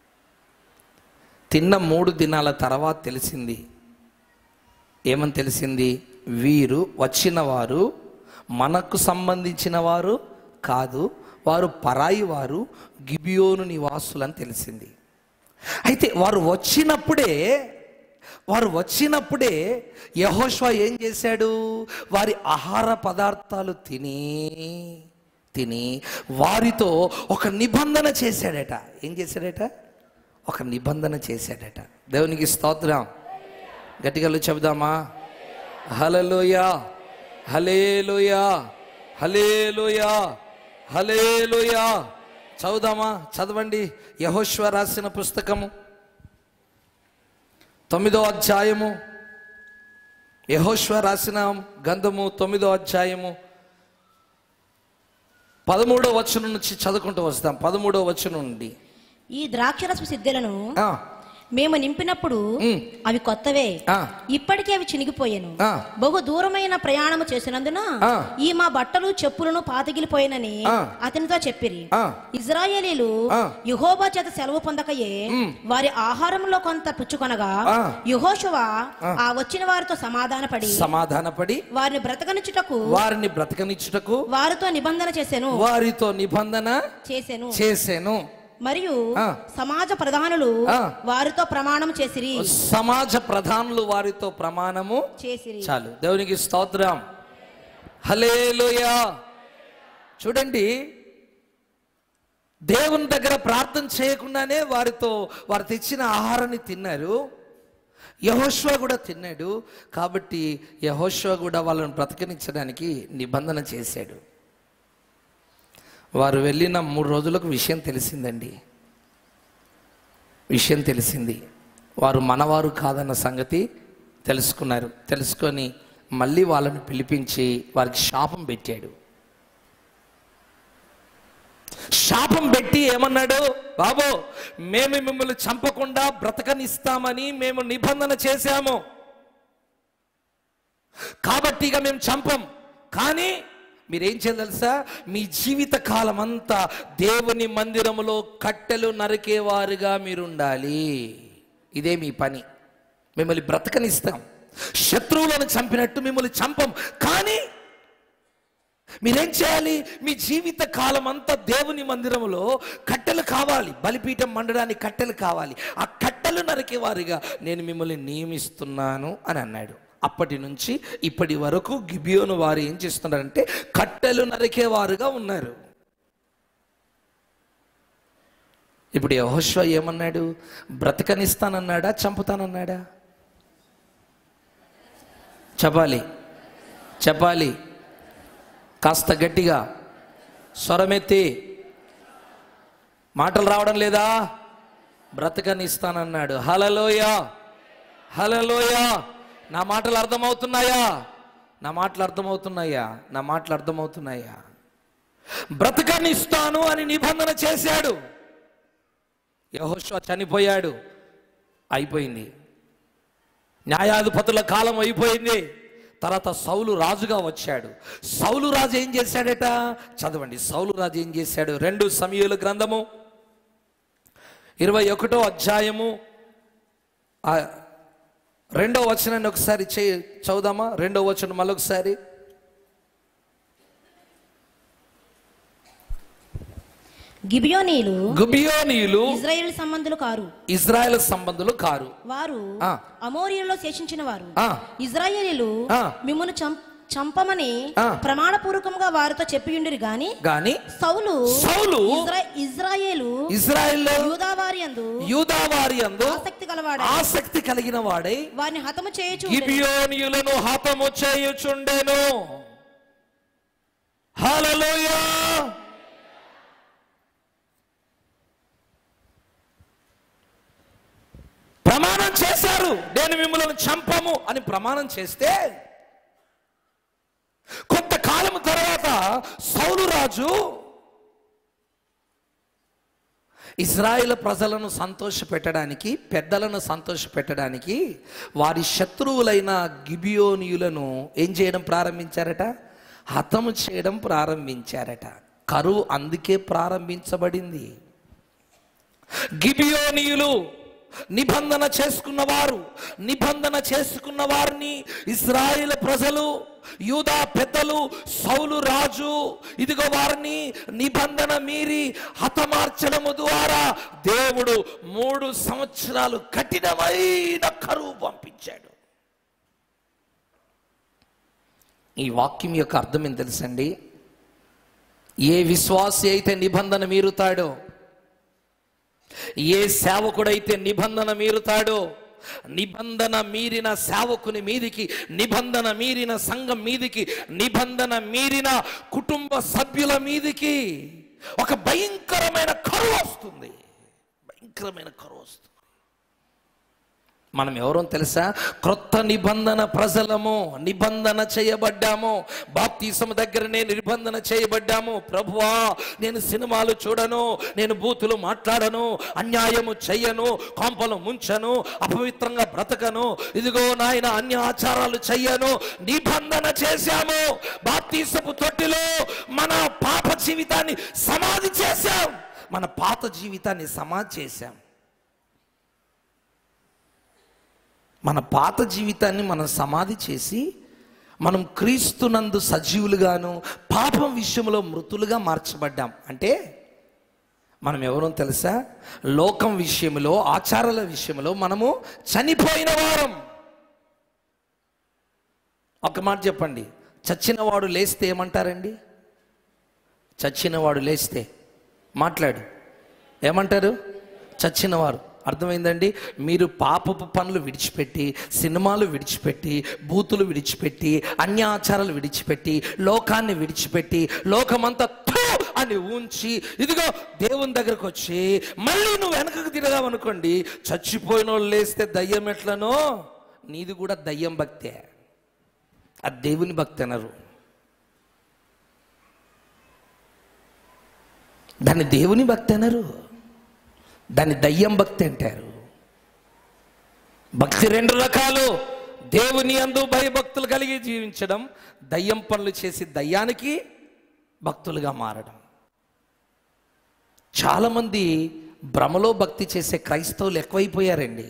తిన్న మూడు దినాల తర్వాత తెలిసింది ఏమని తెలిసింది వీరు వచ్చిన వారు మనకు సంబంధించిన వారు కాదు వారు పరాయి వారు గిబియోను నివాసులని తెలిసింది అయితే వారు వచ్చినప్పుడే వారు వచ్చినప్పుడే యహోష్వా ఏం చేశాడు వారి ఆహార పదార్థాలు తిని తిని వారితో ఒక నిబంధన చేశాడట ఏం చేశాడట ఒక నిబంధన చేశాడట దేవునికి స్తోత్రం గట్టిగా చెబుదామా హలలోయా హలేలోయా హలేలోయా హలేలోయా చదువుదామా చదవండి యహోశ్వ రాసిన పుస్తకము తొమ్మిదో అధ్యాయము యహోశ్వ రాసిన గంధము తొమ్మిదో అధ్యాయము పదమూడో వచనం నుంచి చదువుకుంటూ వస్తాం పదమూడో వచనం నుండి ఈ ద్రాక్షరసపు సిద్ధులను ఆ, మేము నింపినప్పుడు ఉమ్, అవి కొత్తవే ఆ, ఇప్పటికే అవి చినిగిపోయాను ఆ. బహు దూరమైన ప్రయాణము చేసినందున ఆ. ఈ మా బట్టలు చెప్పులను పాతగిలిపోయినని ఆ. అతనితో చెప్పిరి ఆ. ఇజ్రాయేలీలు ఆ. యుహోబా చేత సెలవు పొందకయే వారి ఆహారంలో కొంత పుచ్చుకొనగా ఆ. యుహోషువ ఆ వచ్చిన వారితో సమాధానపడి సమాధానపడి వారిని బ్రతకనిచ్చుటకు వారిని బ్రతకనిచ్చుటకు వారితో నిబంధన చేసెను వారితో నిబంధన చేసెను చేశాను మరియు ఆ. సమాజ ప్రధానులు ఆ. వారితో ప్రమాణం చేసిరి సమాజ ప్రధానులు వారితో ప్రమాణము చేసిరి చాలు దేవునికి స్తోత్రం హలేలుయా చూడండి దేవుని దగ్గర ప్రార్థన చేయకుండానే వారితో వారు తెచ్చిన ఆహారాన్ని తిన్నారు యహోష్వా కూడా తిన్నాడు కాబట్టి యహోష్వా కూడా వాళ్ళని బ్రతకనిచ్చడానికి నిబంధన చేశాడు వారు వెళ్ళిన మూడు రోజులకు విషయం తెలిసిందండి విషయం తెలిసింది వారు మనవారు కాదన్న సంగతి తెలుసుకున్నారు తెలుసుకొని మళ్ళీ వాళ్ళని పిలిపించి వారికి శాపం పెట్టాడు శాపం పెట్టి ఏమన్నాడు బాబు మేము మిమ్మల్ని చంపకుండా బ్రతకనిస్తామని మేము నిబంధన చేశాము కాబట్టి ఇక మేము చంపం కానీ మీరేం చేయాలి తెలుసా మీ జీవిత కాలం అంతా దేవుని మందిరములో కట్టెలు నరికేవారుగా మీరు ఉండాలి ఇదే మీ పని మిమ్మల్ని బ్రతకనిస్తాం శత్రువులను చంపినట్టు మిమ్మల్ని చంపం కానీ మీరేం చేయాలి మీ జీవిత కాలం అంతా దేవుని మందిరంలో కట్టెలు కావాలి బలిపీఠం మండడానికి కట్టెలు కావాలి ఆ కట్టెలు నరికేవారిగా నేను మిమ్మల్ని నియమిస్తున్నాను అని అన్నాడు అప్పటి నుంచి ఇప్పటి వరకు గిబియోను వారు ఏం చేస్తున్నారంటే కట్టెలు నరికేవారుగా ఉన్నారు ఇప్పుడు యహోశ్వ ఏమన్నాడు బ్రతకనిస్తానన్నాడా చంపుతానన్నాడా చెప్పాలి చెప్పాలి కాస్త గట్టిగా స్వరమెత్తి మాటలు రావడం లేదా బ్రతకనిస్తానన్నాడు హలలోయ హలలోయ నా మాటలు అర్థమవుతున్నాయా నా మాటలు అర్థమవుతున్నాయా నా మాటలు అర్థమవుతున్నాయా బ్రతకనిస్తాను అని నిబంధన చేశాడు యహోష చనిపోయాడు అయిపోయింది న్యాయాధిపతుల కాలం అయిపోయింది తర్వాత సౌలు రాజుగా వచ్చాడు సౌలు రాజు ఏం చేశాడట చదవండి సౌలు రాజు ఏం చేశాడు రెండు సమయుల గ్రంథము ఇరవై ఒకటో అధ్యాయము ఆ రెండో వచనాన్ని ఒకసారి చే చదువుదామా రెండో వచనం మళ్ళొకసారి గిబియోనీలు గుబియోనీయులు ఇజ్రాయేల్ సంబంధులు కారు ఇజ్రాయెల్ సంబంధులు కారు వారు ఆ. అమోరియులలో శేషించిన వారు ఆ. ఇజ్రాయేలీలు ఆ. మిమ్మల్ని చం- చంపమని ఆ. ప్రమాణపూర్వకంగా వారితో చెప్పియుండిరి గాని గాని సౌలు సౌలు ఇజ్రా- ఇజ్రాయేలు ఇజ్రాయెల్లో యూదావారి అందు యూదావారి అందు ఆసక్తి గలవాడ ఆసక్తి కలిగిన వాడై వారిని హతము చేయొచ్చు గిబియోనియులను హతము చేయుచుండెను హల్లెలూయా ప్రమాణం చేశారు నేను మిమ్మల్ని చంపము అని ప్రమాణం చేస్తే కొంతకాలం తర్వాత సౌలు రాజు ఇజ్రాయేల్ ప్రజలను సంతోషపెట్టడానికి పెద్దలను సంతోషపెట్టడానికి వారి శత్రువులైన గిబియోనియులను ఏం చేయడం ప్రారంభించారట హతము చేయడం ప్రారంభించారట కరువు అందుకే ప్రారంభించబడింది గిబియోనీయులు నిబంధన చేసుకున్న వారు నిబంధన చేసుకున్న వారిని ఇస్రాయేల్ ప్రజలు యూదా పెద్దలు సౌలు రాజు ఇదిగో వారిని నిబంధన మీరి హతమార్చడము ద్వారా దేవుడు మూడు సంవత్సరాలు కఠినమైన కరువు పంపించాడు ఈ వాక్యం యొక్క అర్థం ఏం తెలుసండి ఏ విశ్వాసి అయితే నిబంధన మీరుతాడో ఏ సేవకుడైతే నిబంధన మీరుతాడో నిబంధన మీరిన సేవకుని మీదికి నిబంధన మీరిన సంఘం మీదికి నిబంధన మీరిన కుటుంబ సభ్యుల మీదికి ఒక భయంకరమైన కరువు వస్తుంది భయంకరమైన కరువు వస్తుంది మనం ఎవరో తెలుసా క్రొత్త నిబంధన ప్రజలము నిబంధన చేయబడ్డాము బాప్తీసం దగ్గర నేను నిబంధన చేయబడ్డాము ప్రభువా నేను సినిమాలు చూడను నేను బూతులు మాట్లాడను అన్యాయము చెయ్యను కాంపలు ముంచను అపవిత్రంగా బ్రతకను ఇదిగో నాయన అన్య ఆచారాలు చెయ్యను నిబంధన చేశాము బాప్తీసపు తొట్టిలో మన పాప జీవితాన్ని సమాధి చేశాం మన పాత జీవితాన్ని సమాధి చేశాం మన పాత జీవితాన్ని మనం సమాధి చేసి మనం క్రీస్తునందు సజీవులుగాను పాపం విషయంలో మృతులుగా మార్చబడ్డాం అంటే మనం ఎవరో తెలుసా లోకం విషయంలో ఆచారాల విషయంలో మనము చనిపోయిన వారం ఒక మాట చెప్పండి చచ్చినవాడు లేస్తే ఏమంటారండి చచ్చినవాడు లేస్తే మాట్లాడు ఏమంటారు చచ్చినవారు అర్థమైందండి మీరు పాపపు పనులు విడిచిపెట్టి సినిమాలు విడిచిపెట్టి బూతులు విడిచిపెట్టి అన్య ఆచారాలు విడిచిపెట్టి లోకాన్ని విడిచిపెట్టి లోకమంతా థూ అని ఉంచి ఇదిగో దేవుని దగ్గరకు వచ్చి మళ్ళీ నువ్వు వెనకకు తిరగావనుకోండి చచ్చిపోయిన వాళ్ళు లేస్తే దయ్యం ఎట్లనో నీది కూడా దయ్యం భక్తే అది దేవుని భక్తి అనరు దాన్ని దేవుని భక్తి అనరు దాన్ని దయ్యం భక్తి అంటారు భక్తి రెండు రకాలు దేవుని అందు భయభక్తులు కలిగి జీవించడం దయ్యం పనులు చేసి దయ్యానికి భక్తులుగా మారడం చాలామంది భ్రమలో భక్తి చేసే క్రైస్తవులు ఎక్కువైపోయారండి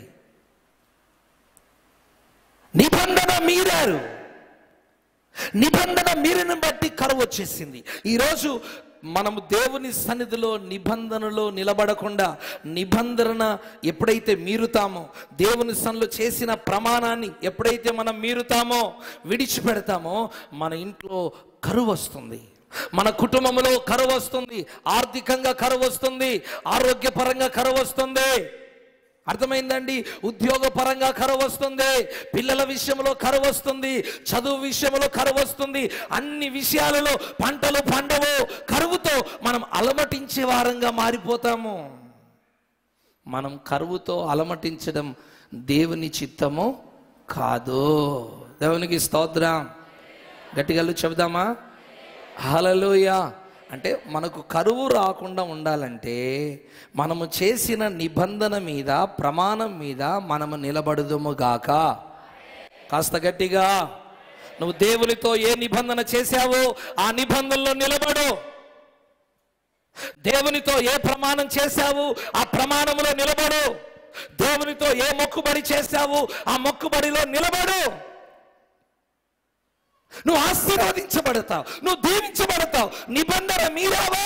నిబంధన మీరారు నిబంధన మీరిని బట్టి కరువు వచ్చేసింది ఈరోజు మనము దేవుని సన్నిధిలో నిబంధనలో నిలబడకుండా నిబంధన ఎప్పుడైతే మీరుతామో దేవుని సన్నిలో చేసిన ప్రమాణాన్ని ఎప్పుడైతే మనం మీరుతామో విడిచిపెడతామో మన ఇంట్లో కరువు వస్తుంది మన కుటుంబంలో కరువు వస్తుంది ఆర్థికంగా కరువు వస్తుంది ఆరోగ్యపరంగా కరువు వస్తుంది అర్థమైందండి ఉద్యోగ పరంగా కరువు వస్తుంది పిల్లల విషయంలో కరువు వస్తుంది చదువు విషయంలో కరువు వస్తుంది అన్ని విషయాలలో పంటలు పండవు కరువుతో మనం అలమటించే వారంగా మారిపోతాము మనం కరువుతో అలమటించడం దేవుని చిత్తము కాదు దేవునికి స్తోత్రం గట్టిగా చెబుదామా హలలోయ అంటే మనకు కరువు రాకుండా ఉండాలంటే మనము చేసిన నిబంధన మీద ప్రమాణం మీద మనము నిలబడదుము గాక కాస్త గట్టిగా నువ్వు దేవునితో ఏ నిబంధన చేశావో ఆ నిబంధనలో నిలబడు దేవునితో ఏ ప్రమాణం చేశావు ఆ ప్రమాణంలో నిలబడు దేవునితో ఏ మొక్కుబడి చేశావు ఆ మొక్కుబడిలో నిలబడు నువ్వు ఆశీర్వదించబడతావు నువ్వు దీవించబడతావు నిబంధన మీరావో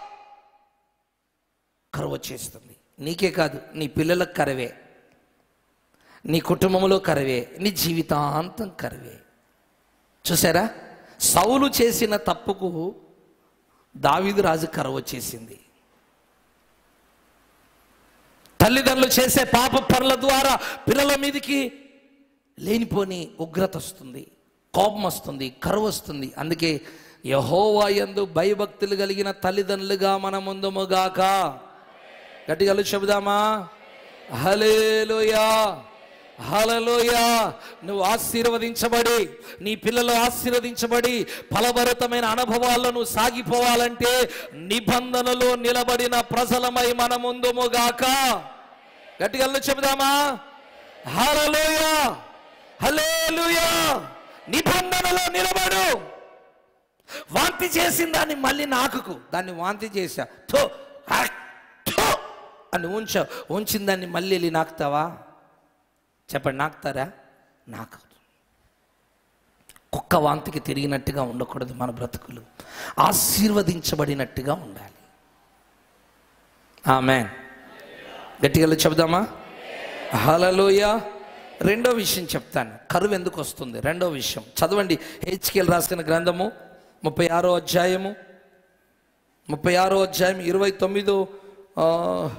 కరువు వచ్చేస్తుంది నీకే కాదు నీ పిల్లలకు కరవే నీ కుటుంబంలో కరవే నీ జీవితాంతం కరవే చూసారా సౌలు చేసిన తప్పుకు దావీదు రాజు కరువు వచ్చేసింది తల్లిదండ్రులు చేసే పాప పనుల ద్వారా పిల్లల మీదకి లేనిపోని ఉగ్రత వస్తుంది కోపం వస్తుంది కరువు వస్తుంది అందుకే యహోవా యందు భయభక్తులు కలిగిన తల్లిదండ్రులుగా మన ముందుముగాక గట్టిగా చెబుదామా హలేలుయా హలలోయ నువ్వు ఆశీర్వదించబడి నీ పిల్లలు ఆశీర్వదించబడి ఫలభరితమైన అనుభవాల్లో నువ్వు సాగిపోవాలంటే నిబంధనలో నిలబడిన ప్రజలమై మన ముందుముగాక గట్టిగా చెబుదామా హలలోయ హలేలుయా నిబంధనలో నిలబడు వాంతి చేసిన దాన్ని మళ్ళీ నాకుకు దాన్ని వాంతి చేశా థో ఆ, థో అని ఉంచావు ఉంచిన దాన్ని మళ్ళీ వెళ్ళి నాకుతావా చెప్పండి నాకుతారా నాకు కుక్క వాంతికి తిరిగినట్టుగా ఉండకూడదు మన బ్రతుకులు ఆశీర్వదించబడినట్టుగా ఉండాలి ఆమె గట్టిగా చెబుదామా హలలోయ రెండో విషయం చెప్తాను కరువు ఎందుకు వస్తుంది రెండో విషయం చదవండి హెచ్కేల్ రాసిన గ్రంథము ముప్పై ఆరో అధ్యాయము ముప్పై ఆరో అధ్యాయం ఇరవై తొమ్మిదో ఆ,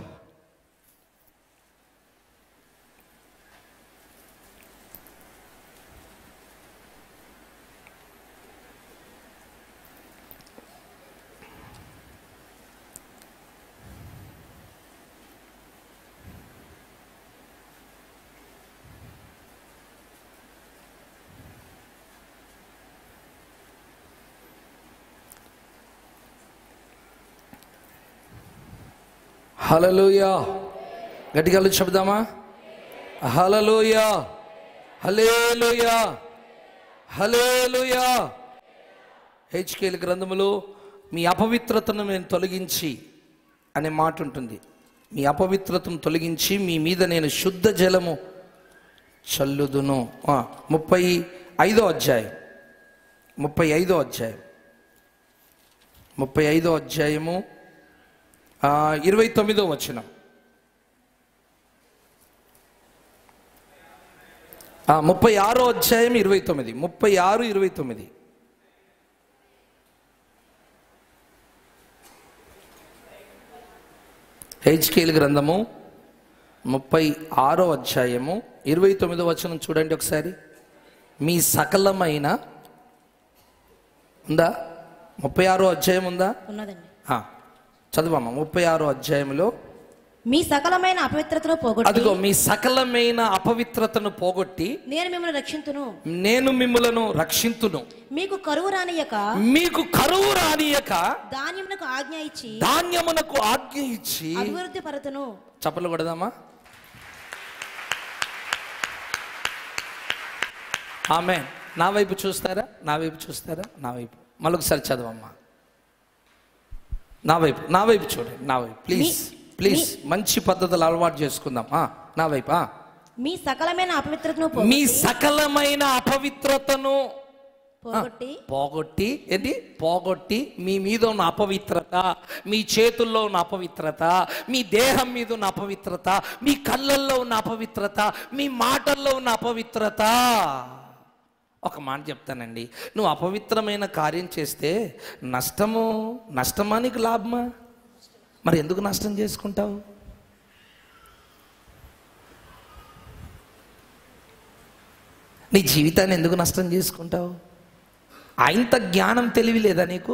హలలోయా గట్టిగా చెబుదామా హలలోయా హలేలుయా హలేలుయా హెచ్కేల్ గ్రంథములో మీ అపవిత్రతను నేను తొలగించి అనే మాట ఉంటుంది మీ అపవిత్రతను తొలగించి మీ మీద నేను శుద్ధ జలము చల్లుదును ఆ, ముప్పై ఐదో అధ్యాయం ముప్పై ఐదో అధ్యాయం ముప్పై ఐదో అధ్యాయము ఆ, ఇరవై తొమ్మిదో వచనం ఆ, ముప్పై ఆరో అధ్యాయం ఇరవై తొమ్మిది ముప్పై ఆరు ఇరవై తొమ్మిది హెచ్కేల్ గ్రంథము ముప్పై ఆరో అధ్యాయము ఇరవై తొమ్మిదో వచనం చూడండి ఒకసారి మీ సకలమైన ఉందా ముప్పై ఆరో అధ్యాయం ఉందా ఉన్నదండి ఆ, చదువమ్మా ముప్పై ఆరో అధ్యాయంలో మీ సకలమైన అపవిత్రతను పోగొట్టి అదిగో మీ సకలమైన అపవిత్రతను పోగొట్టి నేను మిమ్మల్ని రక్షింతును నేను మిమ్ములను రక్షింతును మీకు కరువు రానియక మీకు కరువు రానియక ధాన్యమునకు ఆజ్ఞ ఇచ్చి ధాన్యమునకు ఆజ్ఞ ఇచ్చి అభివృద్ధి పరతును చప్పలు కొడదామా ఆమె నా వైపు చూస్తారా నా వైపు చూస్తారా నా వైపు మళ్ళొకసారి చదవమ్మా నా వైపు నా వైపు చూడండి నా వైపు ప్లీజ్ మీ- ప్లీజ్ మంచి పద్ధతులు అలవాటు చేసుకుందాం ఆ, నా వైపు ఆ. మీ సకలమైన అపవిత్రతను మీ పోగొట్టి సకలమైన అపవిత్రతను పోగొట్టి పోగొట్టి ఏంటి పోగొట్టి మీ మీద ఉన్న అపవిత్రత మీ చేతుల్లో ఉన్న అపవిత్రత మీ దేహం మీద ఉన్న అపవిత్రత మీ కళ్ళల్లో ఉన్న అపవిత్రత మీ మాటల్లో ఉన్న అపవిత్రత ఒక మాట చెప్తానండి నువ్వు అపవిత్రమైన కార్యం చేస్తే నష్టము నష్టమా నీకు లాభమా మరి ఎందుకు నష్టం చేసుకుంటావు నీ జీవితాన్ని ఎందుకు నష్టం చేసుకుంటావు ఆయంత జ్ఞానం తెలివి లేదా నీకు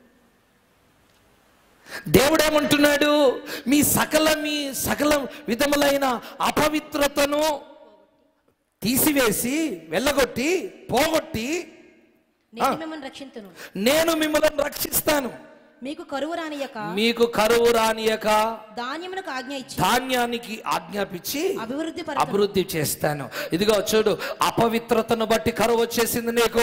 దేవుడేమంటున్నాడు మీ సకల మీ సకల విధములైన అపవిత్రతను తీసివేసి వెళ్ళగొట్టి పోగొట్టి నేను మిమ్మల్ని రక్షింతును నేను మిమ్మల్ని రక్షిస్తాను మీకు కరువు రానియక మీకు కరువు రానియక ధాన్యమునకు ఆజ్ఞ ఇచ్చి ధాన్యానికి ఆజ్ఞాపించి అభివృద్ధి పరతును అభివృద్ధి చేస్తాను ఇదిగో చూడు అపవిత్రతను బట్టి కరువు వచ్చేసింది నీకు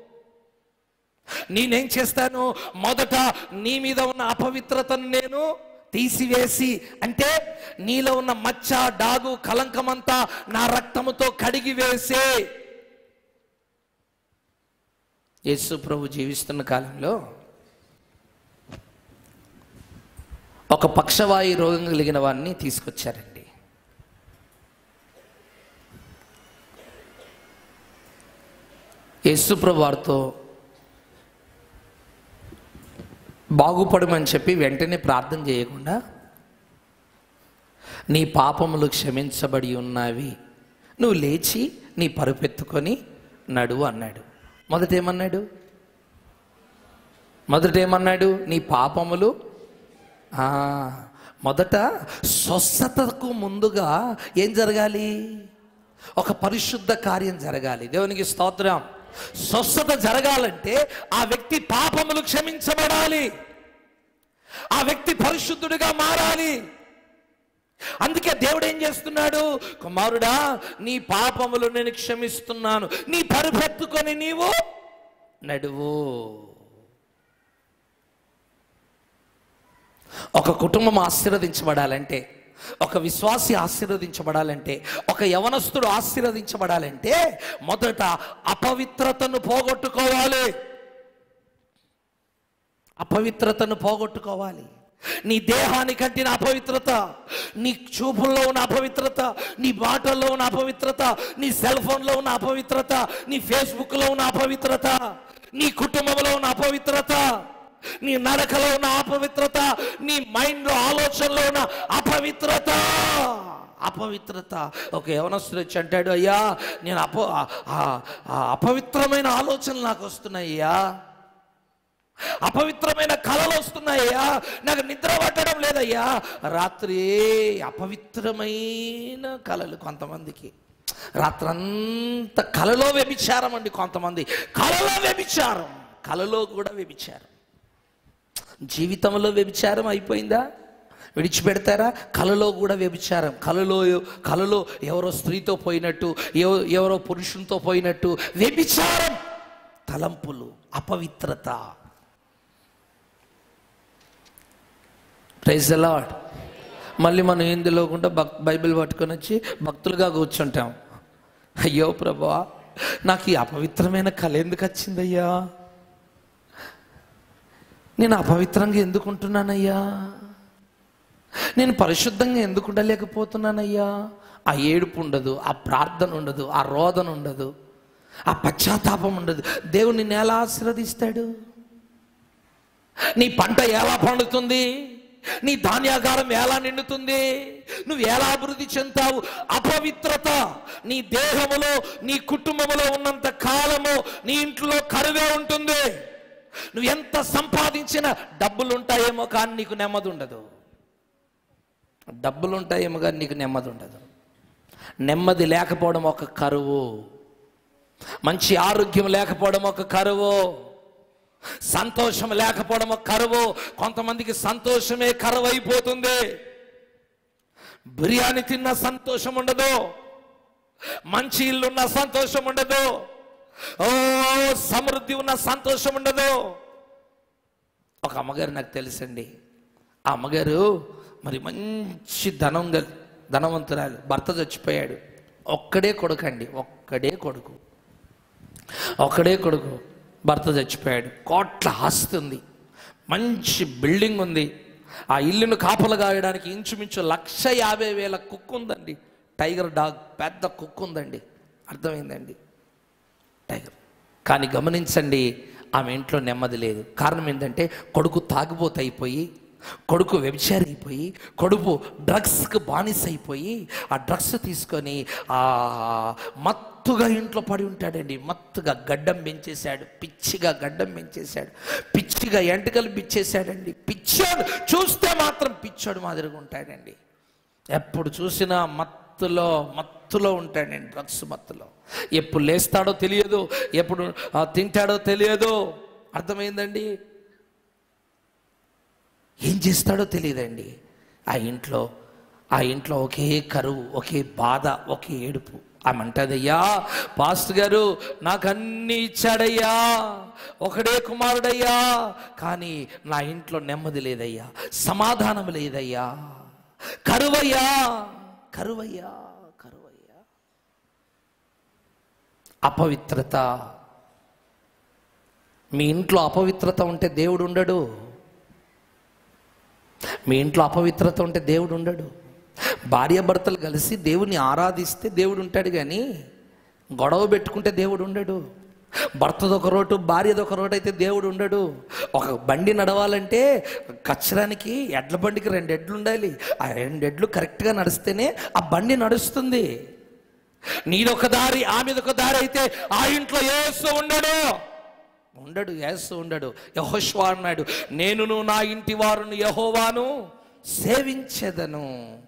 నేనేం చేస్తాను మొదట నీ మీద ఉన్న అపవిత్రతను నేను తీసివేసి అంటే నీలో ఉన్న మచ్చ డాగు కలంకమంతా నా రక్తముతో కడిగి వేసే యేసు ప్రభు జీవిస్తున్న కాలంలో ఒక పక్షవాయు రోగం కలిగిన వాడిని తీసుకొచ్చారండి యేసుప్రభు వారితో బాగుపడమని చెప్పి వెంటనే ప్రార్థన చేయకుండా నీ పాపములు క్షమించబడి ఉన్నవి నువ్వు లేచి నీ పరుపెత్తుకొని నడువు అన్నాడు మొదట ఏమన్నాడు మొదట ఏమన్నాడు నీ పాపములు ఆ, మొదట స్వస్థతకు ముందుగా ఏం జరగాలి ఒక పరిశుద్ధ కార్యం జరగాలి దేవునికి స్తోత్రం స్వస్థత జరగాలంటే ఆ వ్యక్తి పాపములు క్షమించబడాలి ఆ వ్యక్తి పరిశుద్ధుడిగా మారాలి అందుకే దేవుడు ఏం చేస్తున్నాడు కుమారుడా నీ పాపములు నేను క్షమిస్తున్నాను నీ పరిపెత్తుకొని నీవు నడువు ఒక కుటుంబం ఆశీర్వదించబడాలంటే ఒక విశ్వాసి ఆశీర్వదించబడాలంటే ఒక యవనస్తుడు ఆశీర్వదించబడాలంటే మొదట అపవిత్రతను పోగొట్టుకోవాలి అపవిత్రతను పోగొట్టుకోవాలి నీ దేహానికి అంటిన అపవిత్రత నీ చూపుల్లో ఉన్న అపవిత్రత నీ మాటల్లో ఉన్న అపవిత్రత నీ సెల్ ఫోన్లో ఉన్న అపవిత్రత నీ ఫేస్బుక్లో ఉన్న అపవిత్రత నీ కుటుంబంలో ఉన్న అపవిత్రత నీ నడకలో ఉన్న అపవిత్రత నీ మైండ్లో ఆలోచనలో ఉన్న అపవిత్రత అపవిత్రత ఒక యవనస్తుడు వచ్చి అంటాడు అయ్యా నేను అప ఆ- ఆ- ఆ అపవిత్రమైన ఆలోచనలు నాకు వస్తున్నాయ్యా అపవిత్రమైన కళలు వస్తున్నాయ్యా నాకు నిద్ర పట్టడం లేదయ్యా రాత్రి అపవిత్రమైన కళలు కొంతమందికి రాత్రంతా కలలో వ్యభిచారం అండి కొంతమంది కలలో వ్యభిచారం కలలో కూడా వ్యభిచారం జీవితంలో వ్యభిచారం అయిపోయిందా విడిచిపెడతారా కలలో కూడా వ్యభిచారం కలలో కలలో ఎవరో స్త్రీతో పోయినట్టు ఎవ- ఎవరో పురుషునితో పోయినట్టు వ్యభిచారం తలంపులు అపవిత్రత ప్రైజ్ లాడ్ మళ్ళీ మనం ఏం తెలియకుండా భక్ బైబిల్ పట్టుకొని వచ్చి భక్తులుగా కూర్చుంటాం అయ్యో ప్రభా నాకు ఈ అపవిత్రమైన కళ ఎందుకు వచ్చిందయ్యా నేను అపవిత్రంగా ఎందుకు ఉంటున్నానయ్యా నేను పరిశుద్ధంగా ఎందుకు ఉండలేకపోతున్నానయ్యా ఆ ఏడుపు ఉండదు ఆ ప్రార్థన ఉండదు ఆ రోదన ఉండదు ఆ పశ్చాత్తాపం ఉండదు దేవుడు నిన్ను ఎలా ఆశీర్వదిస్తాడు నీ పంట ఎలా పండుతుంది నీ ధాన్యాగారం ఎలా నిండుతుంది నువ్వు ఎలా అభివృద్ధి చెందుతావు అపవిత్రత నీ దేహములో నీ కుటుంబములో ఉన్నంత కాలము నీ ఇంట్లో కరువే ఉంటుంది నువ్వు ఎంత సంపాదించినా డబ్బులు ఉంటాయేమో కానీ నీకు నెమ్మది ఉండదు డబ్బులు ఉంటాయేమో కానీ నీకు నెమ్మది ఉండదు నెమ్మది లేకపోవడం ఒక కరువు మంచి ఆరోగ్యం లేకపోవడం ఒక కరువు సంతోషం లేకపోవడం ఒక కరువు కొంతమందికి సంతోషమే కరువు అయిపోతుంది బిర్యానీ తిన్న సంతోషం ఉండదు మంచి ఇల్లున్న సంతోషం ఉండదు ఓ సమృద్ధి ఉన్న సంతోషం ఉండదు ఒక అమ్మగారు నాకు తెలుసండి ఆ అమ్మగారు మరి మంచి ధనం గల ధనవంతురాలు భర్త చచ్చిపోయాడు ఒక్కడే కొడుకు అండి ఒక్కడే కొడుకు ఒక్కడే కొడుకు భర్త చచ్చిపోయాడు కోట్ల ఆస్తి ఉంది మంచి బిల్డింగ్ ఉంది ఆ ఇల్లును కాపలు కాయడానికి ఇంచుమించు లక్ష యాభై వేల కుక్కు ఉందండి టైగర్ డాగ్ పెద్ద కుక్కు ఉందండి అర్థమైందండి టైగర్ కానీ గమనించండి ఆమె ఇంట్లో నెమ్మది లేదు కారణం ఏంటంటే కొడుకు తాగుబోతు అయిపోయి కొడుకు వ్యభిచారి అయిపోయి కొడుకు డ్రగ్స్కి బానిస అయిపోయి ఆ డ్రగ్స్ తీసుకొని ఆ మత్తుగా ఇంట్లో పడి ఉంటాడండి మత్తుగా గడ్డం పెంచేశాడు పిచ్చిగా గడ్డం పెంచేశాడు పిచ్చిగా ఎంటకలు పిచ్చేశాడండి పిచ్చాడు చూస్తే మాత్రం పిచ్చాడు మాదిరిగా ఉంటాడండి ఎప్పుడు చూసినా మత్తులో మత్తులో ఉంటాడండి డ్రగ్స్ మత్తులో ఎప్పుడు లేస్తాడో తెలియదు ఎప్పుడు ఆ, తింటాడో తెలియదు అర్థమైందండి ఏం చేస్తాడో తెలియదండి ఆ ఇంట్లో ఆ ఇంట్లో ఒకే కరువు ఒకే బాధ ఒకే ఏడుపు ఆమె అంటదయ్యా పాస్టర్ గారు నాకు అన్ని ఇచ్చాడయ్యా ఒకడే కుమారుడయ్యా కానీ నా ఇంట్లో నెమ్మది లేదయ్యా సమాధానం లేదయ్యా కరువయ్యా కరువయ్యా కరువయ్యా అపవిత్రత మీ ఇంట్లో అపవిత్రత ఉంటే దేవుడు ఉండడు మీ ఇంట్లో అపవిత్రత ఉంటే దేవుడు ఉండడు భార్యాభర్తలు కలిసి దేవుని ఆరాధిస్తే దేవుడు ఉంటాడు కానీ గొడవ పెట్టుకుంటే దేవుడు ఉండడు భర్తదొక రోటు భార్యదొక రోటు అయితే దేవుడు ఉండడు ఒక బండి నడవాలంటే కచ్చరానికి ఎడ్ల బండికి రెండు ఎడ్లు ఉండాలి ఆ రెండు ఎడ్లు కరెక్ట్గా నడిస్తేనే ఆ బండి నడుస్తుంది నీదొక దారి ఆమెదొక దారి అయితే ఆ ఇంట్లో ఏసు ఉండడు ఉండడు యేసు ఉండడు యహోష్వా అన్నాడు నేనును నా ఇంటి వారును యహోవాను సేవించెదను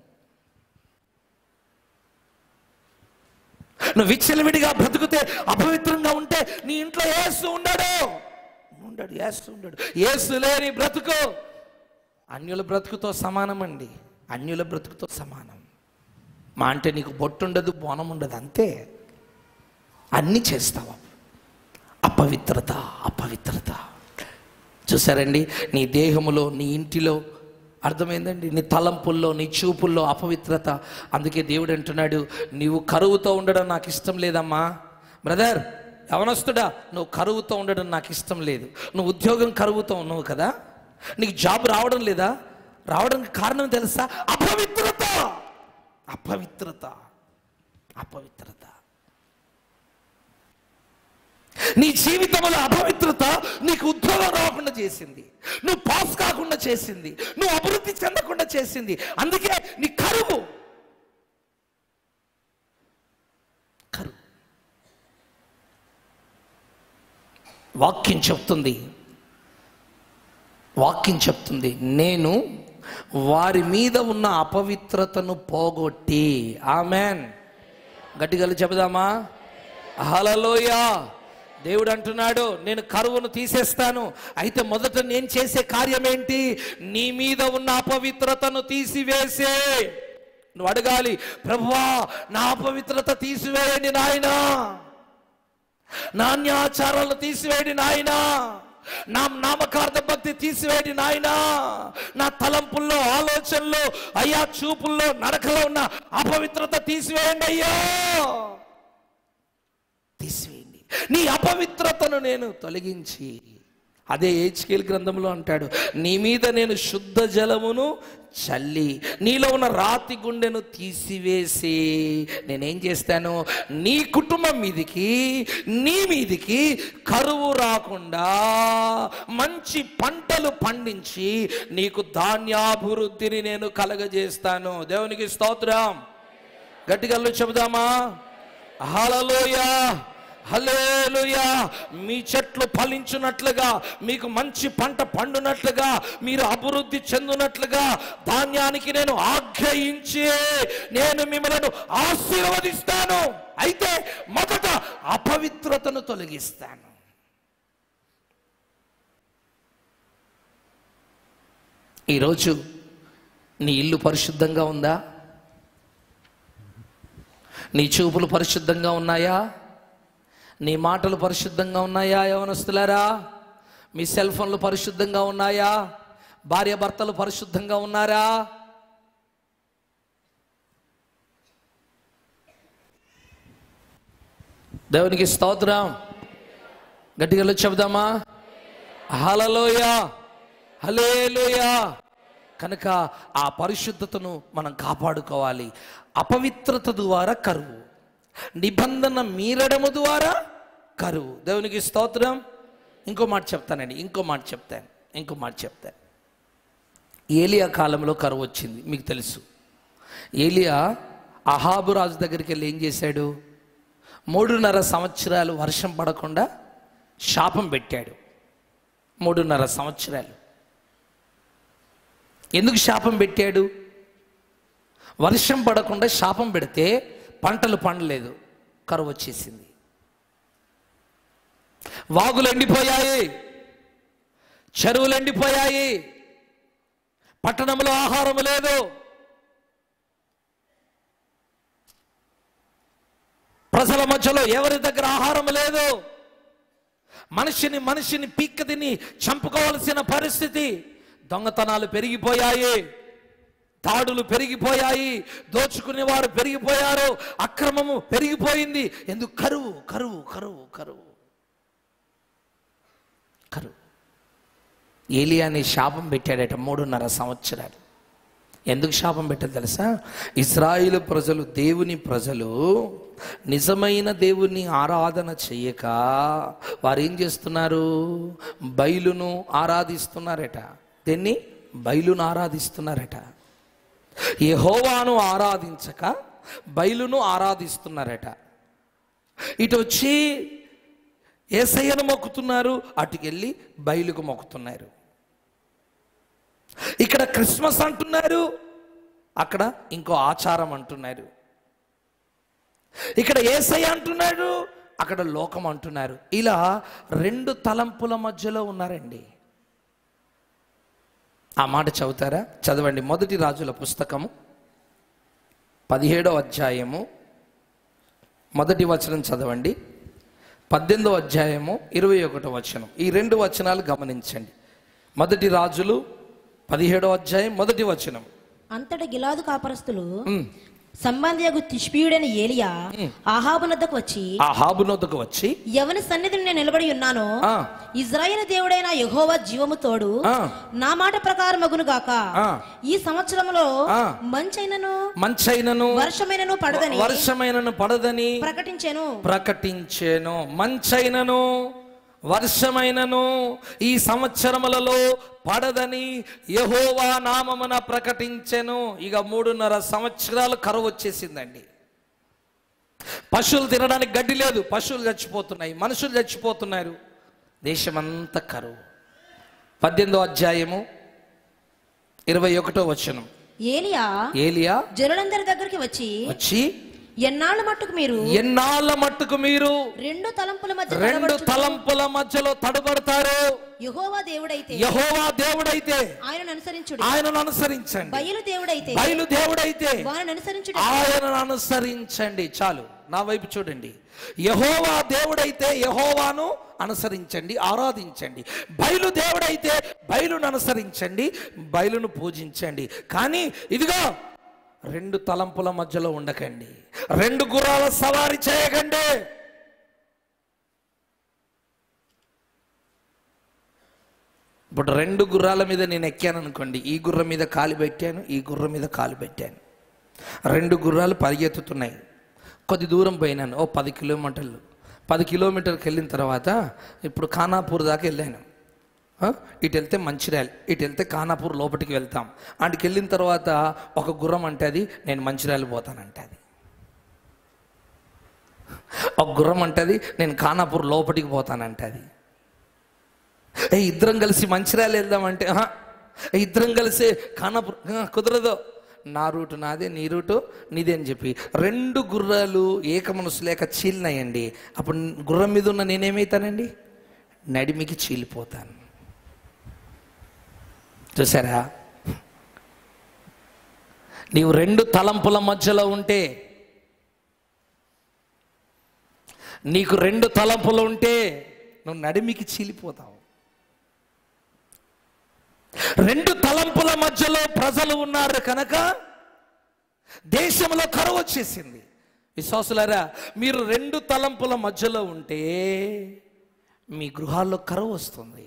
నువ్వు విచ్చలవిడిగా బ్రతుకుతే అపవిత్రంగా ఉంటే నీ ఇంట్లో ఏసు ఉండడు ఉండడు ఏసు ఉండడు ఏసు లేని బ్రతుకు అన్యుల బ్రతుకుతో సమానం అండి అన్యుల బ్రతుకుతో సమానం మా అంటే నీకు బొట్టు ఉండదు బోనం ఉండదు అంతే అన్నీ చేస్తావా అపవిత్రత అపవిత్రత చూసారండి నీ దేహములో నీ ఇంటిలో అర్థమైందండి నీ తలంపుల్లో నీ చూపుల్లో అపవిత్రత అందుకే దేవుడు అంటున్నాడు నీవు కరువుతో ఉండడం నాకు ఇష్టం లేదమ్మా బ్రదర్ యవనస్తుడా నువ్వు కరువుతో ఉండడం నాకు ఇష్టం లేదు నువ్వు ఉద్యోగం కరువుతో ఉన్నావు కదా నీకు జాబ్ రావడం లేదా రావడానికి కారణం తెలుసా అపవిత్రత అపవిత్రత అపవిత్రత నీ జీవితంలో అపవిత్రత నీకు ఉద్యోగం రాకుండా చేసింది నువ్వు పాస్ కాకుండా చేసింది నువ్వు అభివృద్ధి చెందకుండా చేసింది అందుకే నీ కరువు కరువు వాక్యం చెప్తుంది వాక్యం చెప్తుంది నేను వారి మీద ఉన్న అపవిత్రతను పోగొట్టి ఆమెన్ గట్టిగా చెబుదామా హలలోయా దేవుడు అంటున్నాడు నేను కరువును తీసేస్తాను అయితే మొదట నేను చేసే కార్యం ఏంటి నీ మీద ఉన్న అపవిత్రతను తీసివేసే నువ్వు అడగాలి ప్రభువా నా అపవిత్రత తీసివేయండి నాయనా నాణ్యాచారాలను తీసివేయండి నాయనా నా నామకార్థ భక్తి తీసివేయండి నాయనా నా తలంపుల్లో ఆలోచనలో అయ్యా చూపుల్లో నడకలో ఉన్న అపవిత్రత తీసివేయండి అయ్యా తీసివేయండి నీ అపవిత్రతను నేను తొలగించి అదే ఏచికేల్ గ్రంథంలో అంటాడు నీ మీద నేను శుద్ధ జలమును చల్లి నీలో ఉన్న రాతి గుండెను తీసివేసి నేనేం చేస్తాను నీ కుటుంబం మీదికి నీ మీదికి కరువు రాకుండా మంచి పంటలు పండించి నీకు ధాన్యాభివృద్ధిని నేను కలగజేస్తాను దేవునికి స్తోత్రం గట్టిగా చెబుదామా హలలోయ హలేలుయా మీ చెట్లు ఫలించున్నట్లుగా మీకు మంచి పంట పండునట్లుగా మీరు అభివృద్ధి చెందునట్లుగా ధాన్యానికి నేను ఆగ్రహించి నేను మిమ్మల్ని ఆశీర్వదిస్తాను అయితే మొదట అపవిత్రతను తొలగిస్తాను ఈరోజు నీ ఇల్లు పరిశుద్ధంగా ఉందా నీ చూపులు పరిశుద్ధంగా ఉన్నాయా నీ మాటలు పరిశుద్ధంగా ఉన్నాయా యవనస్తులారా మీ సెల్ ఫోన్లు పరిశుద్ధంగా ఉన్నాయా భార్య భర్తలు పరిశుద్ధంగా ఉన్నారా దేవునికి స్తోత్రం గట్టిగా వెళ్ళి చెబుదామా హలలోయ హలేలోయ కనుక ఆ పరిశుద్ధతను మనం కాపాడుకోవాలి అపవిత్రత ద్వారా కరువు నిబంధన మీరడము ద్వారా కరువు దేవునికి స్తోత్రం ఇంకో మాట చెప్తానండి ఇంకో మాట చెప్తాను ఇంకో మాట చెప్తాను ఏలియా కాలంలో కరువు వచ్చింది మీకు తెలుసు ఏలియా అహాబు రాజు దగ్గరికి వెళ్ళి ఏం చేశాడు మూడున్నర సంవత్సరాలు వర్షం పడకుండా శాపం పెట్టాడు మూడున్నర సంవత్సరాలు ఎందుకు శాపం పెట్టాడు వర్షం పడకుండా శాపం పెడితే పంటలు పండలేదు కరువు వచ్చేసింది వాగులు ఎండిపోయాయి చెరువులు ఎండిపోయాయి పట్టణంలో ఆహారం లేదు ప్రజల మధ్యలో ఎవరి దగ్గర ఆహారం లేదు మనిషిని మనిషిని పీక్క తిని చంపుకోవాల్సిన పరిస్థితి దొంగతనాలు పెరిగిపోయాయి దాడులు పెరిగిపోయాయి దోచుకునే వారు పెరిగిపోయారు అక్రమము పెరిగిపోయింది ఎందుకు కరువు కరువు కరువు కరువు కరువు ఏలియాని శాపం పెట్టాడట మూడున్నర సంవత్సరాలు ఎందుకు శాపం పెట్టారు తెలుసా ఇస్రాయిల్ ప్రజలు దేవుని ప్రజలు నిజమైన దేవుని ఆరాధన చెయ్యక వారు ఏం చేస్తున్నారు బయలును ఆరాధిస్తున్నారట దేన్ని బయలును ఆరాధిస్తున్నారట యెహోవాను ఆరాధించక బయలును ఆరాధిస్తున్నారట ఇటు వచ్చి ఏసయ్యను మొక్కుతున్నారు అటుకెళ్ళి బయలుకు మొక్కుతున్నారు ఇక్కడ క్రిస్మస్ అంటున్నారు అక్కడ ఇంకో ఆచారం అంటున్నారు ఇక్కడ ఏసై అంటున్నాడు అక్కడ లోకం అంటున్నారు ఇలా రెండు తలంపుల మధ్యలో ఉన్నారండి ఆ మాట చదువుతారా చదవండి మొదటి రాజుల పుస్తకము పదిహేడో అధ్యాయము మొదటి వచనం చదవండి పద్దెనిమిదో అధ్యాయము ఇరవై ఒకటో వచనం ఈ రెండు వచనాలు గమనించండి మొదటి రాజులు పదిహేడో అధ్యాయం మొదటి వచనం అంతటి గిలాదు కాపరస్తులు ఉమ్. సంబంధియగు తిష్పీయుడైన ఏలియా ఆహాబు నద్దకు వచ్చి ఆ హాబునొద్దకు వచ్చి ఎవని సన్నిధిని నేను నిలబడి ఉన్నానో ఆ. ఇజ్రాయేల్ దేవుడైన యెహోవా జీవము తోడు ఆ. నా మాట ప్రకారం మగును గాక ఆ. ఈ సంవత్సరంలో ఆ. మంచైనను మంచైనను వర్షమైనను పడదని వర్షమైనను పడదని ప్రకటించాను ప్రకటించేను మంచైనను వర్షమైనను ఈ సంవత్సరములలో పడదని యహోవా నామమున ప్రకటించెను ఇక మూడున్నర సంవత్సరాలు కరువు వచ్చేసిందండి పశువులు తినడానికి గడ్డి లేదు పశువులు చచ్చిపోతున్నాయి మనుషులు చచ్చిపోతున్నారు దేశమంతా కరువు పద్దెనిమిదో అధ్యాయము ఇరవై ఒకటో వచనం ఏలియా ఏలియా జనులందరి దగ్గరికి వచ్చి వచ్చి ఎన్నాళ్ళ మట్టుకు మీరు ఎన్నాళ్ళ మట్టుకు మీరు రెండు తలంపుల మధ్య రెండు తడబడుచు తలంపుల మధ్యలో తడబడతారు యెహోవా దేవుడైతే యహోవా దేవుడైతే ఆయనను అనుసరించుడి ఆయనను అనుసరించండి బయలు దేవుడైతే బయలు దేవుడైతే వారిని అనుసరించుడి ఆయనను అనుసరించండి చాలు నా వైపు చూడండి యహోవా దేవుడైతే యహోవాను అనుసరించండి ఆరాధించండి బయలు దేవుడైతే బయలును అనుసరించండి బయలును పూజించండి కానీ ఇదిగో రెండు తలంపుల మధ్యలో ఉండకండి రెండు గుర్రాల సవారి చేయకండి ఇప్పుడు రెండు గుర్రాల మీద నేను ఎక్కాను అనుకోండి ఈ గుర్రం మీద కాలు పెట్టాను ఈ గుర్రం మీద కాలు పెట్టాను రెండు గుర్రాలు పరిగెత్తుతున్నాయి కొద్ది దూరం పోయినాను ఓ పది కిలోమీటర్లు పది కిలోమీటర్కి వెళ్ళిన తర్వాత ఇప్పుడు ఖానాపూర్ దాకా వెళ్ళాను ఆ? ఇటు వెళ్తే మంచిర్యాల ఇటు వెళ్తే ఖానాపూర్ లోపలికి వెళ్తాం ఆడికి వెళ్ళిన తర్వాత ఒక గుర్రం అంటది నేను మంచిర్యాల పోతానంటది ఒక గుర్రం అంటది నేను ఖానాపూర్ లోపలికి పోతానంటది ఏ ఇద్దరం కలిసి మంచిర్యాల వెళ్దామంటే "ఆహా, ఏ ఇద్దరం కలిసి ఖానాపూర్ "ఆహా, కుదరదు నా రూటు నాదే నీ రూటు నీదే అని చెప్పి రెండు గుర్రాలు ఏక మనసు లేక చీలినాయండి అప్పుడు గుర్రం మీద ఉన్న నేనేమవుతానండి నడిమికి చీలిపోతాను చూసారా నీవు రెండు తలంపుల మధ్యలో ఉంటే నీకు రెండు తలంపులు ఉంటే నువ్వు నడిమికి చీలిపోతావు రెండు తలంపుల మధ్యలో ప్రజలు ఉన్నారు కనుక దేశంలో కరువు వచ్చేసింది విశ్వాసులారా మీరు రెండు తలంపుల మధ్యలో ఉంటే మీ గృహాల్లో కరువు వస్తుంది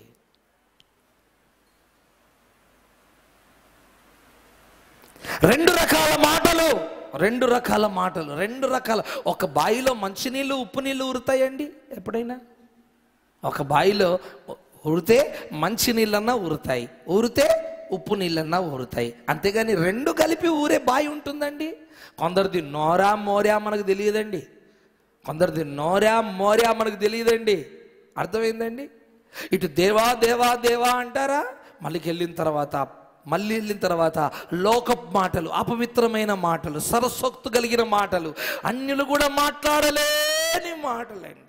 రెండు రకాల మాటలు రెండు రకాల మాటలు రెండు రకాల ఒక బావిలో మంచినీళ్ళు ఉప్పు నీళ్ళు ఉరుతాయండి ఎప్పుడైనా ఒక బావిలో ఉరితే మంచి నీళ్ళన్నా ఊరుతాయి ఊరితే ఉప్పు నీళ్ళన్నా ఊరుతాయి అంతేగాని రెండు కలిపి ఊరే బావి ఉంటుందండి కొందరిది నోరా మోరా మనకు తెలియదండి కొందరిది నోరా మోరా మనకు తెలియదండి అర్థమైందండి ఇటు దేవా దేవా దేవా అంటారా మళ్ళీ వెళ్ళిన తర్వాత మళ్ళీ వెళ్ళిన తర్వాత లోకపు మాటలు అపవిత్రమైన మాటలు సరస్వక్తు కలిగిన మాటలు అన్యులు కూడా మాట్లాడలేని మాటలండి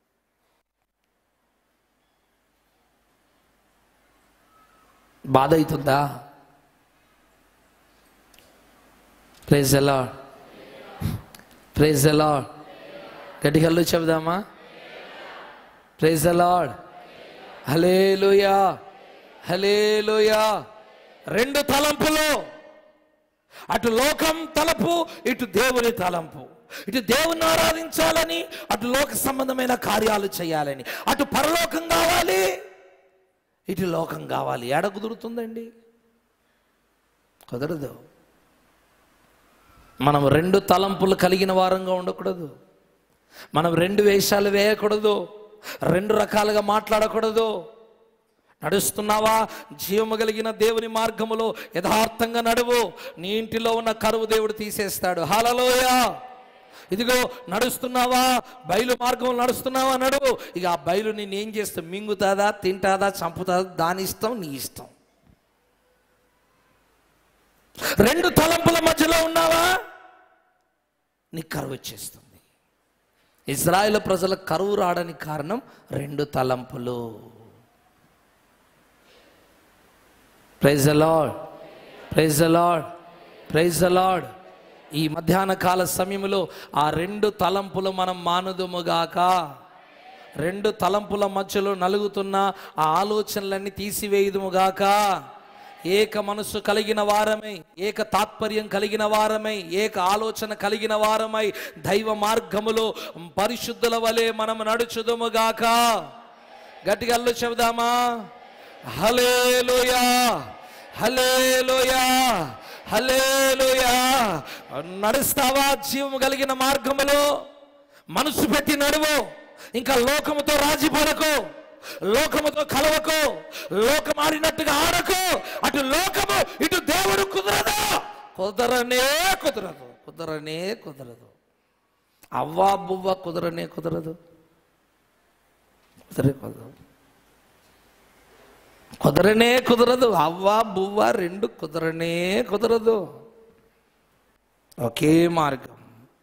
బాధ అవుతుందా ప్రైజ్ ఎలా ప్రైజ్ ఎలా గట్టి హల్లు చెబుదామా ప్రైజ్ అలాడ్ హలేలుయా హలేలుయా రెండు తలంపులు అటు లోకం తలపు ఇటు దేవుని తలంపు ఇటు దేవుని ఆరాధించాలని అటు లోక సంబంధమైన కార్యాలు చేయాలని అటు పరలోకం కావాలి ఇటు లోకం కావాలి ఎడ కుదురుతుందండి కుదరదు మనం రెండు తలంపులు కలిగిన వారంగా ఉండకూడదు మనం రెండు వేషాలు వేయకూడదు రెండు రకాలుగా మాట్లాడకూడదు నడుస్తున్నావా జీవము కలిగిన దేవుని మార్గములో యథార్థంగా నడువు నీ ఇంటిలో ఉన్న కరువు దేవుడు తీసేస్తాడు హాలలోయ ఇదిగో నడుస్తున్నావా బయలు మార్గంలో నడుస్తున్నావా నడువు ఇక ఆ బయలు నేను ఏం చేస్తావు మింగుతాదా తింటాదా చంపుతాదా దాని ఇష్టం నీ ఇష్టం రెండు తలంపుల మధ్యలో ఉన్నావా నీకు కరువు వచ్చేస్తుంది ఇజ్రాయెల్ ప్రజల కరువు రావడానికి కారణం రెండు తలంపులు ప్రైజ్ అలాడ్ ప్రైజ్ అలాడ్ ప్రైజ్ అలాడ్ ఈ మధ్యాహ్న కాల సమయంలో ఆ రెండు తలంపులు మనం మానుదుముగాక రెండు తలంపుల మధ్యలో నలుగుతున్న ఆ ఆలోచనలన్నీ తీసివేయుదుముగాక ఏక మనసు కలిగిన వారమై ఏక తాత్పర్యం కలిగిన వారమై ఏక ఆలోచన కలిగిన వారమై దైవ మార్గములో పరిశుద్ధుల వలె మనం నడుచుదుముగాక గట్టిగా అల్లు చెబుదామా హలేలుయా హలేలుయా హలేలుయా నడుస్తావా జీవము కలిగిన మార్గములో మనసు పెట్టి నడువు ఇంకా లోకముతో రాజీ పడకు లోకముతో కలవకు లోకం ఆడినట్టుగా ఆడకు అటు లోకము ఇటు దేవుడు కుదరదు కుదరనే కుదరదు కుదరనే కుదరదు అవ్వా బువ్వ కుదరనే కుదరదు కుదరే కుదరదు కుదరనే కుదరదు అవ్వ బువ్వ రెండు కుదరనే కుదరదు ఒకే మార్గం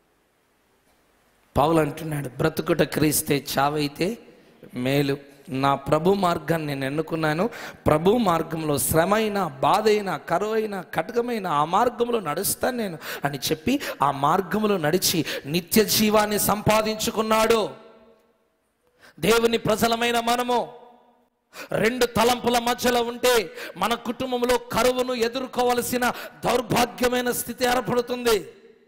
పౌలు అంటున్నాడు బ్రతుకుట క్రీస్తే చావైతే మేలు నా ప్రభు మార్గాన్ని నేను ఎన్నుకున్నాను ప్రభు మార్గంలో శ్రమైన బాధైన కరువైన కటకమైన ఆ మార్గంలో నడుస్తాను నేను అని చెప్పి ఆ మార్గంలో నడిచి నిత్య జీవాన్ని సంపాదించుకున్నాడు దేవుని ప్రజలమైన మనము రెండు తలంపుల మధ్యలో ఉంటే మన కుటుంబంలో కరువును ఎదుర్కోవలసిన దౌర్భాగ్యమైన స్థితి ఏర్పడుతుంది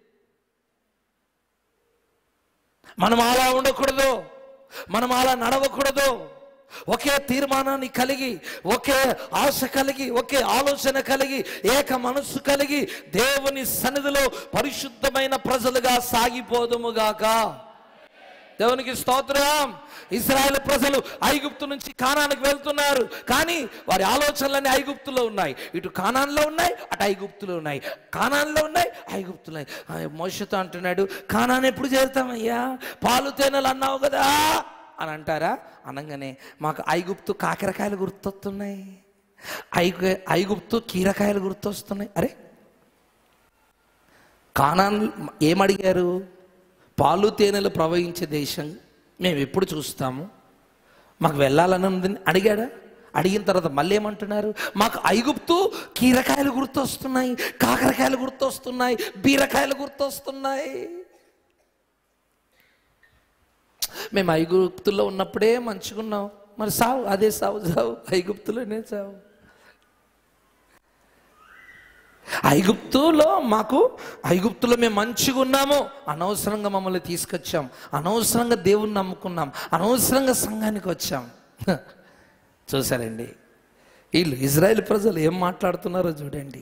మనం అలా ఉండకూడదు మనం అలా నడవకూడదు ఒకే తీర్మానాన్ని కలిగి ఒకే ఆశ కలిగి ఒకే ఆలోచన కలిగి ఏక మనస్సు కలిగి దేవుని సన్నిధిలో పరిశుద్ధమైన ప్రజలుగా సాగిపోదుముగాక దేవునికి స్తోత్రం ఇస్రాయేల్ ప్రజలు ఐగుప్తు నుంచి కానానికి వెళ్తున్నారు కానీ వారి ఆలోచనలన్నీ ఐగుప్తులో ఉన్నాయి ఇటు కానాన్లో ఉన్నాయి అటు ఐగుప్తులో ఉన్నాయి కానాన్లో ఉన్నాయి ఐగుప్తులో ఉన్నాయి ఆ, మోషతో అంటున్నాడు కానాన్ ఎప్పుడు చేరుతామయ్యా పాలు తేనెలు అన్నావు కదా అని అంటారా అనగానే మాకు ఐగుప్తు కాకరకాయలు గుర్తొస్తున్నాయి ఐగు ఐగుప్తు కీరకాయలు గుర్తొస్తున్నాయి అరే కానాన్ ఏమడిగారు పాలు తేనెలు ప్రవహించే దేశం మేము ఎప్పుడు చూస్తాము మాకు వెళ్ళాలని ఉంది అడిగాడా అడిగిన తర్వాత మళ్ళీ ఏమంటున్నారు మాకు ఐగుప్తు కీరకాయలు గుర్తొస్తున్నాయి కాకరకాయలు గుర్తొస్తున్నాయి బీరకాయలు గుర్తొస్తున్నాయి మేము ఐగుప్తుల్లో ఉన్నప్పుడే మంచుకున్నాం మరి సావు అదే సావు సావు ఐగుప్తులోనే సావు ఐగుప్తులో మాకు ఐగుప్తులో మేము మంచిగా ఉన్నాము అనవసరంగా మమ్మల్ని తీసుకొచ్చాం అనవసరంగా దేవుణ్ణి నమ్ముకున్నాం అనవసరంగా సంఘానికి వచ్చాం హ, చూసారండి వీళ్ళు ఇజ్రాయెల్ ప్రజలు ఏం మాట్లాడుతున్నారో చూడండి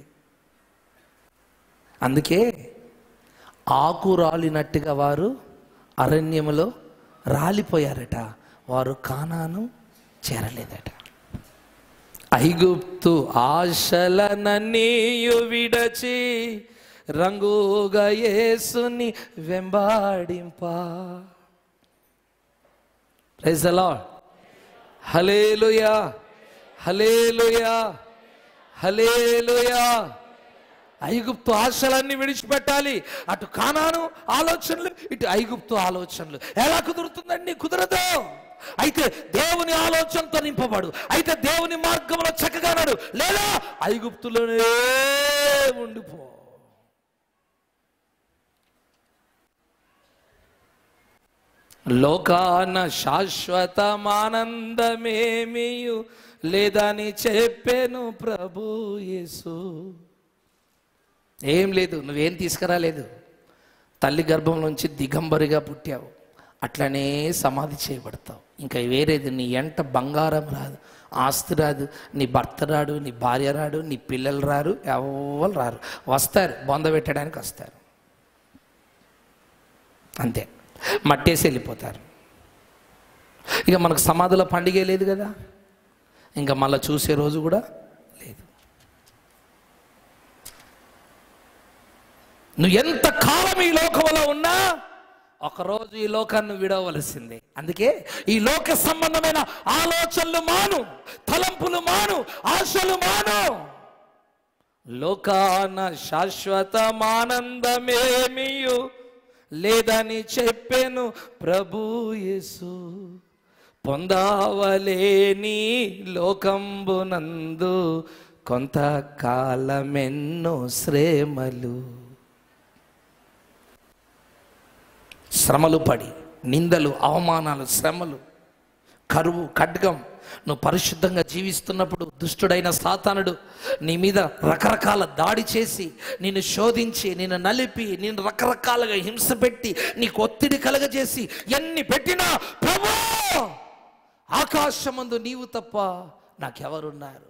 అందుకే ఆకు రాలినట్టుగా వారు అరణ్యములో రాలిపోయారట వారు కానాను చేరలేదట ఐగుప్తు ఆశలనన్నీయు విడచి రంగుగా యేసుని వెంబాడింప praise the Lord hallelujah hallelujah hallelujah ఐగుప్తు ఆశలన్నీ విడిచిపెట్టాలి అటు కానాను ఆలోచనలు ఇటు ఐగుప్తు ఆలోచనలు ఎలా కుదురుతుందండి కుదరదు అయితే దేవుని ఆలోచనతో నింపబడు అయితే దేవుని మార్గంలో చక్కగా నడు లేదా ఐగుప్తులోనే ఉండిపో లోకాన శాశ్వతమానందమేమియు లేదని చెప్పాను ప్రభు యేసు ఏం లేదు నువ్వేం తీసుకురాలేదు తల్లి గర్భం నుంచి దిగంబరిగా పుట్టావు అట్లనే సమాధి చేయబడతావు ఇంకా వేరేది నీ ఎంట బంగారం రాదు ఆస్తి రాదు నీ భర్త రాడు నీ భార్య రాడు నీ పిల్లలు రారు ఎవరు రారు వస్తారు బొంద పెట్టడానికి వస్తారు అంతే మట్టేసి వెళ్ళిపోతారు ఇక మనకు సమాధిలో పండుగే లేదు కదా ఇంకా మళ్ళీ చూసే రోజు కూడా లేదు నువ్వు ఎంత కాలం ఈ లోకంలో ఉన్నా ఒకరోజు ఈ లోకాన్ని విడవలసిందే అందుకే ఈ లోక సంబంధమైన ఆలోచనలు మాను తలంపులు మాను ఆశలు మాను లోకాన శాశ్వతమానందమేమియు లేదని చెప్పాను ప్రభు యేసు పొందావలేని లోకంబునందు కొంతకాలమెన్నో శ్రేమలు శ్రమలు పడి నిందలు అవమానాలు శ్రమలు కరువు ఖడ్గం నువ్వు పరిశుద్ధంగా జీవిస్తున్నప్పుడు దుష్టుడైన సాతానుడు నీ మీద రకరకాల దాడి చేసి నిన్ను శోధించి నిన్ను నలిపి నిన్ను రకరకాలుగా హింస పెట్టి నీకు ఒత్తిడి కలగజేసి ఎన్ని పెట్టినా ప్రభు ఆకాశమందు నీవు తప్ప నాకెవరున్నారు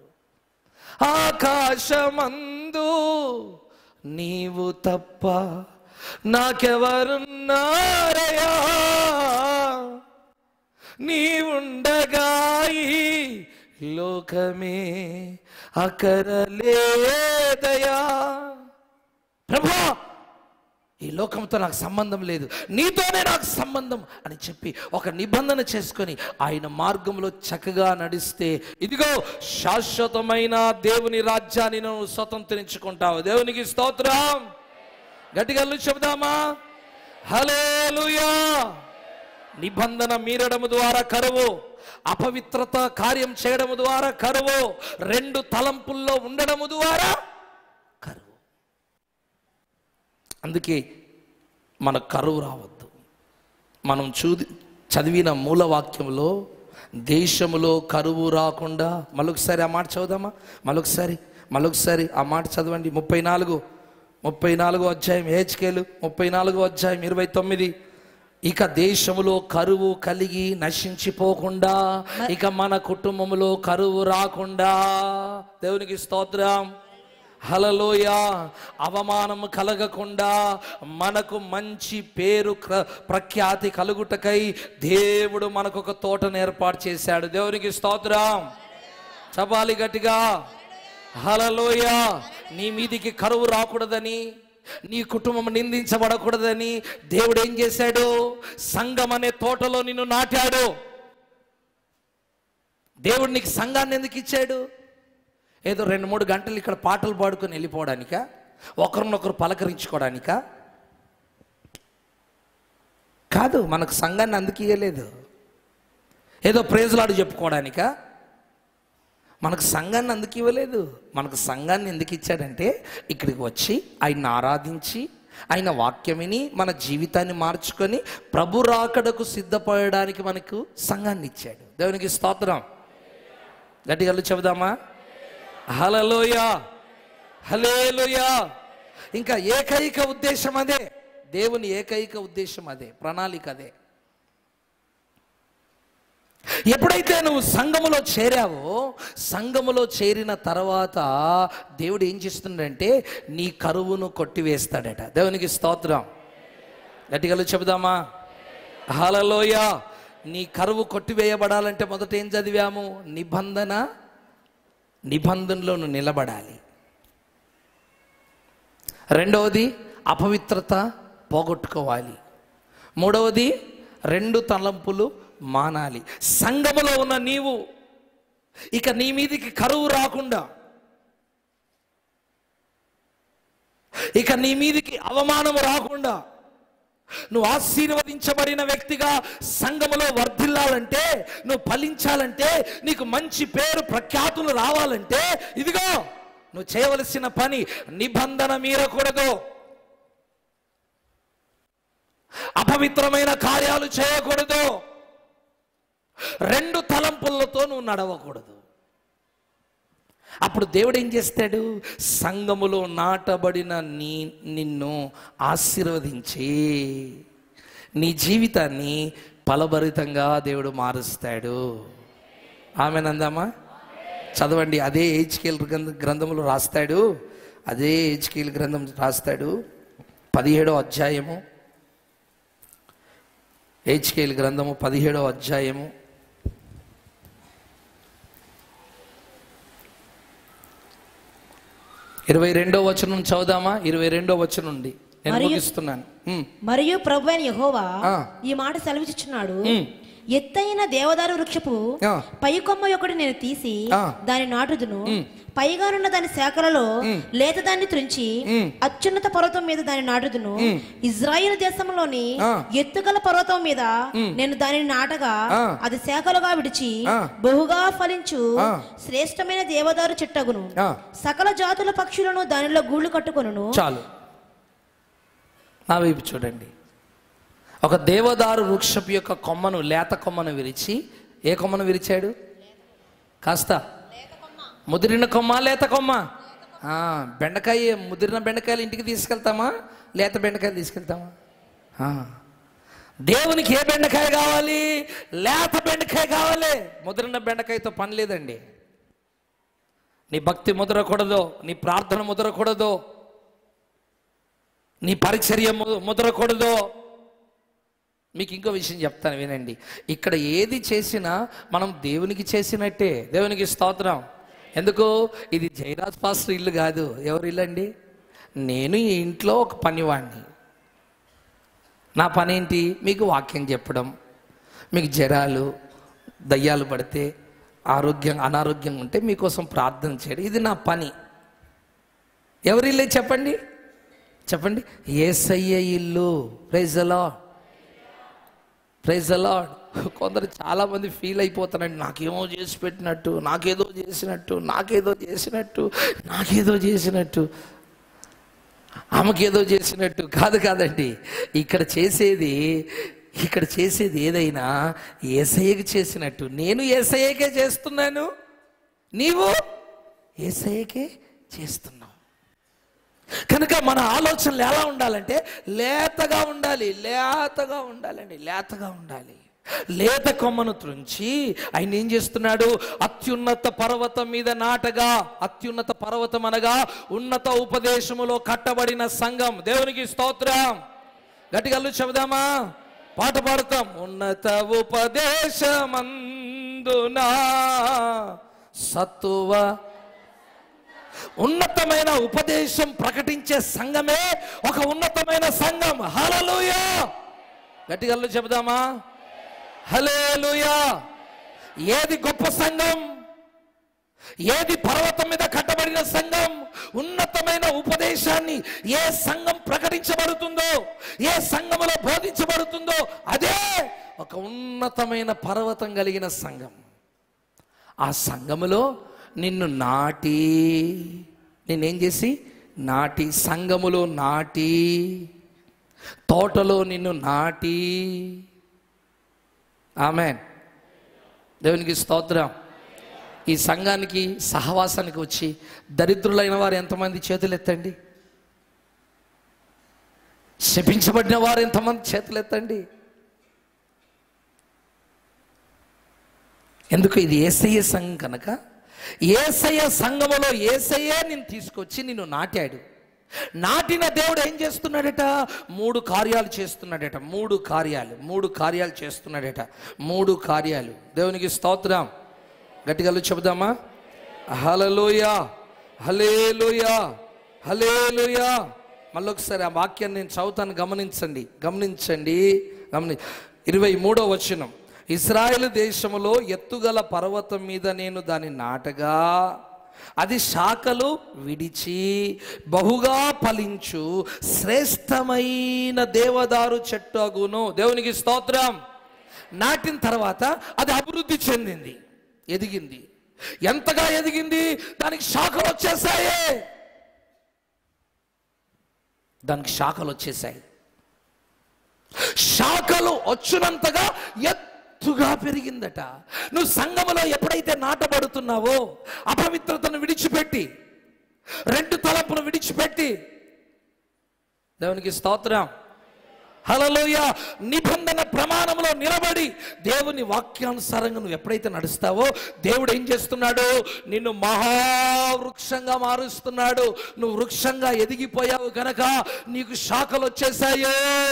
ఆకాశమందు నీవు తప్ప నాకెవరున్నారయా నీవుండగా ఈ లోకమే అకరలేదయా ప్రభా ఈ లోకంతో నాకు సంబంధం లేదు నీతోనే నాకు సంబంధం అని చెప్పి ఒక నిబంధన చేసుకొని ఆయన మార్గంలో చక్కగా నడిస్తే ఇదిగో శాశ్వతమైన దేవుని రాజ్యాన్ని నువ్వు స్వతంత్రించుకుంటావు దేవునికి స్తోత్రం గట్టిగా చెబుదామా హలేలుయా నిబంధన మీరడము ద్వారా కరువు అపవిత్రత కార్యం చేయడము ద్వారా కరువు రెండు తలంపుల్లో ఉండడము ద్వారా కరువు అందుకే మన కరువు రావద్దు మనం చూది చదివిన మూలవాక్యంలో దేశములో కరువు రాకుండా మరొకసారి ఆ మాట చదువుదామా మరొకసారి మరొకసారి ఆ మాట చదవండి ముప్పై నాలుగు ముప్పై నాలుగో అధ్యాయం హెచ్కేలు ముప్పై నాలుగో అధ్యాయం ఇరవై తొమ్మిది ఇక దేశములో కరువు కలిగి నశించిపోకుండా ఇక మన కుటుంబములో కరువు రాకుండా దేవునికి స్తోత్రం హలలోయ అవమానం కలగకుండా మనకు మంచి పేరు క్ర- ప్రఖ్యాతి కలుగుటకై దేవుడు మనకు ఒక తోటను ఏర్పాటు చేశాడు దేవునికి స్తోత్రం చపాలి గట్టిగా హలలోయ నీ మీదికి కరువు రాకూడదని నీ కుటుంబం నిందించబడకూడదని దేవుడు ఏం చేశాడు సంఘం అనే తోటలో నిన్ను నాటాడు దేవుడు నీకు సంఘాన్ని ఎందుకు ఇచ్చాడు ఏదో రెండు మూడు గంటలు ఇక్కడ పాటలు పాడుకొని వెళ్ళిపోవడానికా ఒకరినొకరు పలకరించుకోవడానికా కాదు మనకు సంఘాన్ని అందుకు ఇవ్వలేదు ఏదో ప్రేజులాడు చెప్పుకోవడానికా మనకు సంఘాన్ని అందుకు ఇవ్వలేదు మనకు సంఘాన్ని ఎందుకు ఇచ్చాడంటే ఇక్కడికి వచ్చి ఆయన ఆరాధించి ఆయన వాక్యం విని మన జీవితాన్ని మార్చుకొని ప్రభు రాకడకు సిద్ధపడడానికి మనకు సంఘాన్ని ఇచ్చాడు దేవునికి స్తోత్రం గట్టిగా చెబుదామా హలలోయ హలేలోయ ఇంకా ఏకైక ఉద్దేశం అదే దేవుని ఏకైక ఉద్దేశం అదే ప్రణాళిక అదే ఎప్పుడైతే నువ్వు సంఘములో చేరావో సంఘములో చేరిన తర్వాత దేవుడు ఏం చేస్తుండంటే నీ కరువును కొట్టివేస్తాడట దేవునికి స్తోత్రం గట్టిగా చెబుదామా హలలోయ నీ కరువు కొట్టివేయబడాలంటే మొదట ఏం చదివాము నిబంధన నిబంధనలో నువ్వు నిలబడాలి రెండవది అపవిత్రత పోగొట్టుకోవాలి మూడవది రెండు తలంపులు మానాలి సంఘములో ఉన్న నీవు ఇక నీ మీదికి కరువు రాకుండా ఇక నీ మీదికి అవమానము రాకుండా నువ్వు ఆశీర్వదించబడిన వ్యక్తిగా సంఘములో వర్ధిల్లాలంటే నువ్వు ఫలించాలంటే నీకు మంచి పేరు ప్రఖ్యాతులు రావాలంటే ఇదిగో నువ్వు చేయవలసిన పని నిబంధన మీరకూడదు అపవిత్రమైన కార్యాలు చేయకూడదు రెండు తలంపులతో నువ్వు నడవకూడదు అప్పుడు దేవుడు ఏం చేస్తాడు సంఘములో నాటబడిన నీ నిన్ను ఆశీర్వదించి నీ జీవితాన్ని ఫలభరితంగా దేవుడు మారుస్తాడు ఆమె నందమ్మా చదవండి అదే హెచ్కేల్ గ్రంథ గ్రంథములు రాస్తాడు అదే హెచ్కేల్ గ్రంథం రాస్తాడు పదిహేడో అధ్యాయము హెచ్కేల్ గ్రంథము పదిహేడో అధ్యాయము ఇరవై రెండో వచనం చదుదామా ఇరవై రెండో వచనం నుండి నేను మరియు- ముగిస్తున్నాను ఉమ్, మరియు ప్రభు అయిన యెహోవా ఆ. ఈ మాట సెలవిచ్చుచున్నాడు ఉమ్. ఎత్తైన దేవదారు వృక్షపు ఆ. పై కొమ్మ ఒకటి నేను తీసి ఆ. దాని నాటుదును పైగానున్న దాని శాఖలలో లేత దాన్ని త్రుంచి అత్యున్నత పర్వతం మీద దాని నాటుదును ఇజ్రాయిల్ దేశంలోని ఆ. ఎత్తుగల పర్వతం మీద నేను దానిని నాటగా ఆ. అది శాఖలుగా విడిచి ఆ. బహుగా ఫలించు ఆ. శ్రేష్టమైన దేవదారు చెట్టగును ఆ. సకల జాతుల పక్షులను దానిలో గూళ్ళు కట్టుకొనును చాలు నా వైపు చూడండి ఒక దేవదారు వృక్షపు యొక్క కొమ్మను లేత కొమ్మను విరిచి ఏ కొమ్మను విరిచాడు కాస్త ముదిరిన కొమ్మ లేత కొమ్మ ఆ, బెండకాయ ముదిరిన బెండకాయలు ఇంటికి తీసుకెళ్తామా లేత బెండకాయలు తీసుకెళ్తామా ఆ. దేవునికి ఏ బెండకాయ కావాలి లేత బెండకాయ కావాలి ముదిరిన బెండకాయతో పని లేదండి నీ భక్తి ముదరకూడదు నీ ప్రార్థన ముదరకూడదు నీ పరిచర్య ము- ముదరకూడదు మీకు ఇంకో విషయం చెప్తాను వినండి ఇక్కడ ఏది చేసినా మనం దేవునికి చేసినట్టే దేవునికి స్తోత్రం ఎందుకు ఇది జయరాజ్ పాస్టర్ ఇల్లు కాదు ఎవరి ఇల్లు అండి నేను ఈ ఇంట్లో ఒక పనివాణ్ణి నా పని ఏంటి మీకు వాక్యం చెప్పడం మీకు జ్వరాలు దయ్యాలు పడితే ఆరోగ్యం అనారోగ్యంగా ఉంటే మీకోసం ప్రార్థన చేయడం ఇది నా పని ఎవరి ఇల్లే చెప్పండి చెప్పండి ఏసయ్య ఇల్లు ప్రైజ్ అలా ప్రైజ్ అలాడ్ కొందరు చాలా మంది ఫీల్ అయిపోతారండి నాకేమో చేసి పెట్టినట్టు నాకేదో చేసినట్టు నాకేదో చేసినట్టు నాకేదో చేసినట్టు ఆమెకేదో చేసినట్టు కాదు కాదండి ఇక్కడ చేసేది ఇక్కడ చేసేది ఏదైనా ఏసయ్యకి చేసినట్టు నేను ఏసయ్యకే చేస్తున్నాను నీవు ఏసయ్యకే చేస్తున్నావు కనుక మన ఆలోచనలు ఎలా ఉండాలంటే లేతగా ఉండాలి లేతగా ఉండాలండి లేతగా ఉండాలి లేత కొమ్మను త్రుంచి ఆయన ఏం చేస్తున్నాడు అత్యున్నత పర్వతం మీద నాటగా అత్యున్నత పర్వతం అనగా ఉన్నత ఉపదేశములో కట్టబడిన సంఘం దేవునికి స్తోత్రం గట్టిగల్లు చెబుదామా పాట పాడతాం ఉన్నత ఉపదేశమందునా సత్తువ ఉన్నతమైన ఉపదేశం ప్రకటించే సంఘమే ఒక ఉన్నతమైన సంఘం హలలుయా గట్టిగల్లు చెబుదామా హలేలుయా ఏది గొప్ప సంఘం ఏది పర్వతం మీద కట్టబడిన సంఘం ఉన్నతమైన ఉపదేశాన్ని ఏ సంఘం ప్రకటించబడుతుందో ఏ సంఘములో బోధించబడుతుందో అదే ఒక ఉన్నతమైన పర్వతం కలిగిన సంఘం ఆ సంఘములో నిన్ను నాటి నేనేం చేసి నాటి సంఘములో నాటి తోటలో నిన్ను నాటి ఆమెన్ దేవునికి స్తోత్రం ఈ సంఘానికి సహవాసానికి వచ్చి దరిద్రులైన వారు ఎంతమంది చేతులు ఎత్తండి శపించబడిన వారు ఎంతమంది చేతులు ఎత్తండి ఎందుకు ఇది ఏసయ్య సంఘం కనుక ఏసయ్య సంఘములో ఏసయ్యే నిన్ను తీసుకొచ్చి నిన్ను నాటాడు నాటిన దేవుడు ఏం చేస్తున్నాడట మూడు కార్యాలు చేస్తున్నాడట మూడు కార్యాలు మూడు కార్యాలు చేస్తున్నాడట మూడు కార్యాలు దేవునికి స్తోత్రం గట్టిగా చెబుదామా హలలోయా హలేలుయా హలేలుయా మళ్ళొకసారి ఆ వాక్యాన్ని నేను చదువుతాను గమనించండి గమనించండి గమని ఇరవై మూడో వచనం ఇస్రాయేల్ దేశములో ఎత్తుగల పర్వతం మీద నేను దాన్ని నాటగా అది శాఖలు విడిచి బహుగా ఫలించు శ్రేష్టమైన దేవదారు చెట్టు అగును దేవునికి స్తోత్రం నాటిన తర్వాత అది అభివృద్ధి చెందింది ఎదిగింది ఎంతగా ఎదిగింది దానికి శాఖలు వచ్చేసాయి దానికి శాఖలు వచ్చేసాయి శాఖలు వచ్చినంతగా ఎత్తుగా పెరిగిందట నువ్వు సంఘములో ఎప్పుడైతే నాటబడుతున్నావో అపవిత్రతను విడిచిపెట్టి రెండు తలపును విడిచిపెట్టి దేవునికి స్తోత్రం హలలోయ నిబంధన ప్రమాణంలో నిలబడి దేవుని వాక్యానుసారంగా నువ్వు ఎప్పుడైతే నడుస్తావో దేవుడు ఏం చేస్తున్నాడు నిన్ను మహావృక్షంగా మారుస్తున్నాడు నువ్వు వృక్షంగా ఎదిగిపోయావు గనక నీకు శాఖలు వచ్చేసాయే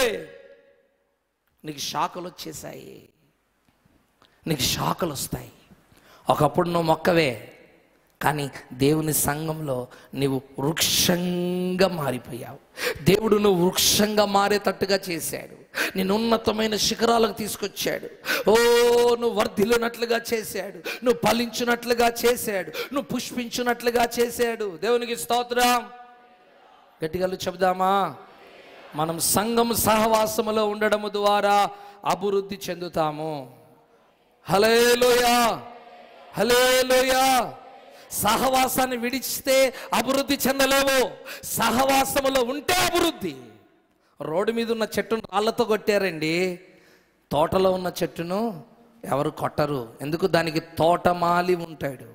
నీకు శాఖలు వచ్చేసాయి నీకు శాఖలు వస్తాయి ఒకప్పుడు నువ్వు మొక్కవే కానీ దేవుని సంఘంలో నీవు వృక్షంగా మారిపోయావు దేవుడు నువ్వు వృక్షంగా మారేటట్టుగా చేశాడు నేను ఉన్నతమైన శిఖరాలకు తీసుకొచ్చాడు ఓ నువ్వు వర్ధిల్లినట్లుగా చేశాడు నువ్వు ఫలించినట్లుగా చేశాడు నువ్వు పుష్పించినట్లుగా చేశాడు దేవునికి స్తోత్రం గట్టిగా చెబుదామా మనం సంఘం సహవాసములో ఉండడము ద్వారా అభివృద్ధి చెందుతాము హలేలోయా హలేలోయా సహవాసాన్ని విడిచితే అభివృద్ధి చెందలేవు సహవాసములో ఉంటే అభివృద్ధి రోడ్డు మీద ఉన్న చెట్టును రాళ్లతో కొట్టారండి తోటలో ఉన్న చెట్టును ఎవరు కొట్టరు ఎందుకు దానికి తోటమాలి ఉంటాడు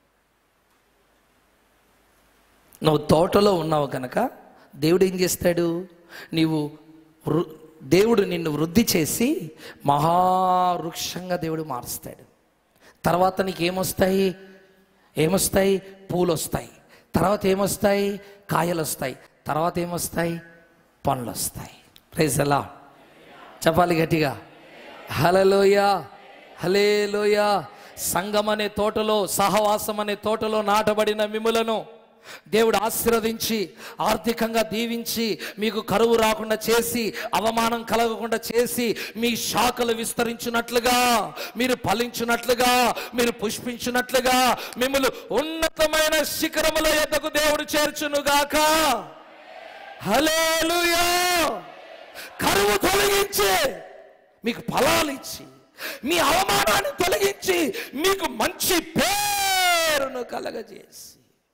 నువ్వు తోటలో ఉన్నావు కనుక దేవుడు ఏం చేస్తాడు నీవు వృ- దేవుడు నిన్ను వృద్ధి చేసి మహావృక్షంగా దేవుడు మారుస్తాడు తర్వాత నీకు ఏమొస్తాయి ఏమొస్తాయి పూలు వస్తాయి తర్వాత ఏమొస్తాయి కాయలు వస్తాయి తర్వాత ఏమొస్తాయి పండ్లు వస్తాయి ప్రైజ్ ఎలా చెప్పాలి గట్టిగా హలలోయ హలేలోయ సంఘం అనే తోటలో సహవాసం అనే తోటలో నాటబడిన మిములను దేవుడు ఆశీర్వదించి ఆర్థికంగా దీవించి మీకు కరువు రాకుండా చేసి అవమానం కలగకుండా చేసి మీ శాఖలు విస్తరించినట్లుగా మీరు ఫలించినట్లుగా మీరు పుష్పించినట్లుగా మిమ్మల్ని ఉన్నతమైన శిఖరముల ఎద్దకు దేవుడు చేర్చునుగాక హలేలుయా కరువు తొలగించి మీకు ఫలాలు ఇచ్చి మీ అవమానాన్ని తొలగించి మీకు మంచి పేరును కలగజేసి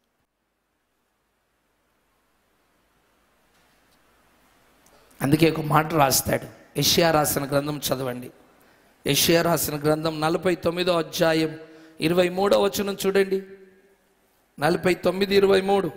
అందుకే ఒక మాట రాస్తాడు యెషయా రాసిన గ్రంథం చదవండి యెషయా రాసిన గ్రంథం నలభై తొమ్మిదో అధ్యాయం ఇరవై మూడో వచనం చూడండి నలభై తొమ్మిది ఇరవై మూడు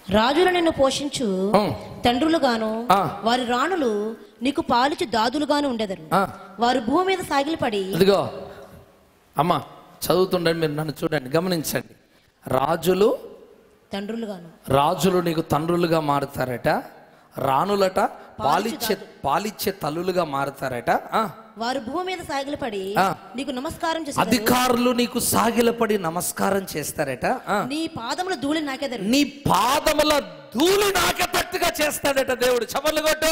రాజులు నిన్ను పోషించు ఉం. తండ్రులుగాను ఆ. వారి రాణులు నీకు పాలిచి దాదులుగాను ఉండెదరు ఆ. వారు భూమి మీద సాగిలపడి ఇదిగో అమ్మా చదువుతుండండి మీరు నన్ను చూడండి గమనించండి రాజులు తండ్రులుగాను రాజులు నీకు తండ్రులుగా మారుతారట రాణులట పాలిచ్చే పాలిచ్చే తల్లులుగా మారుతారట ఆ. వారు భూమి మీద సాగిలపడి ఆ. నీకు నమస్కారం చేసి అధికారులు నీకు సాగిలపడి నమస్కారం చేస్తారట ఆ. నీ పాదముల ధూళి నాకెదరు నీ పాదముల ధూళి నాకెత్తట్టుగా చేస్తాడట దేవుడు చపర్లు కొట్టు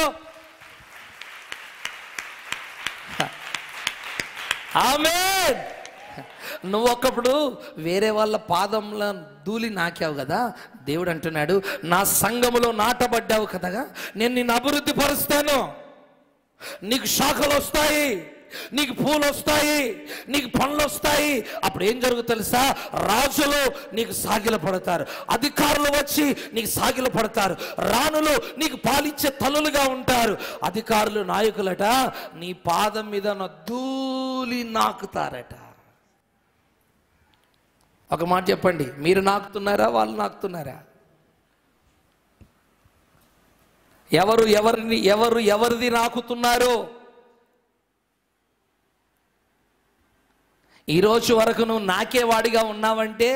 ఆమె నువ్వు ఒకప్పుడు వేరే వాళ్ళ పాదంలో ధూళి నాకావు కదా దేవుడు అంటున్నాడు నా సంఘములో నాటబడ్డావు కదా నేను నిన్ను అభివృద్ధి పరుస్తాను నీకు శాఖలు వస్తాయి నీకు పూలు వస్తాయి నీకు పండ్లు వస్తాయి అప్పుడు ఏం జరుగుతుంది తెలుసా రాజులు నీకు సాగిల పడతారు అధికారులు వచ్చి నీకు సాగిల పడతారు రాణులు నీకు పాలిచ్చే తల్లులుగా ఉంటారు అధికారులు నాయకులట నీ పాదం మీద ఉన్న ధూళి నాకుతారట ఒక మాట చెప్పండి మీరు నాకుతున్నారా వాళ్ళు నాకుతున్నారా ఎవరు ఎవరిని ఎవరు ఎవరిది నాకుతున్నారు ఈరోజు వరకు నువ్వు నాకేవాడిగా ఉన్నావంటే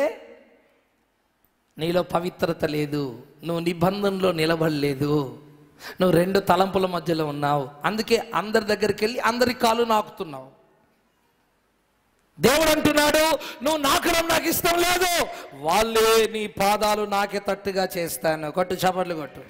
నీలో పవిత్రత లేదు నువ్వు నిబంధనలో నిలబడలేదు నువ్వు రెండు తలంపుల మధ్యలో ఉన్నావు అందుకే అందరి దగ్గరికి వెళ్ళి అందరి కాలు నాకుతున్నావు దేవుడు అంటున్నాడు నువ్వు నాకడం నాకు ఇష్టం లేదు వాళ్ళే నీ పాదాలు నాకే తట్టుగా చేస్తాను కొట్టు చపర్లు కొట్టు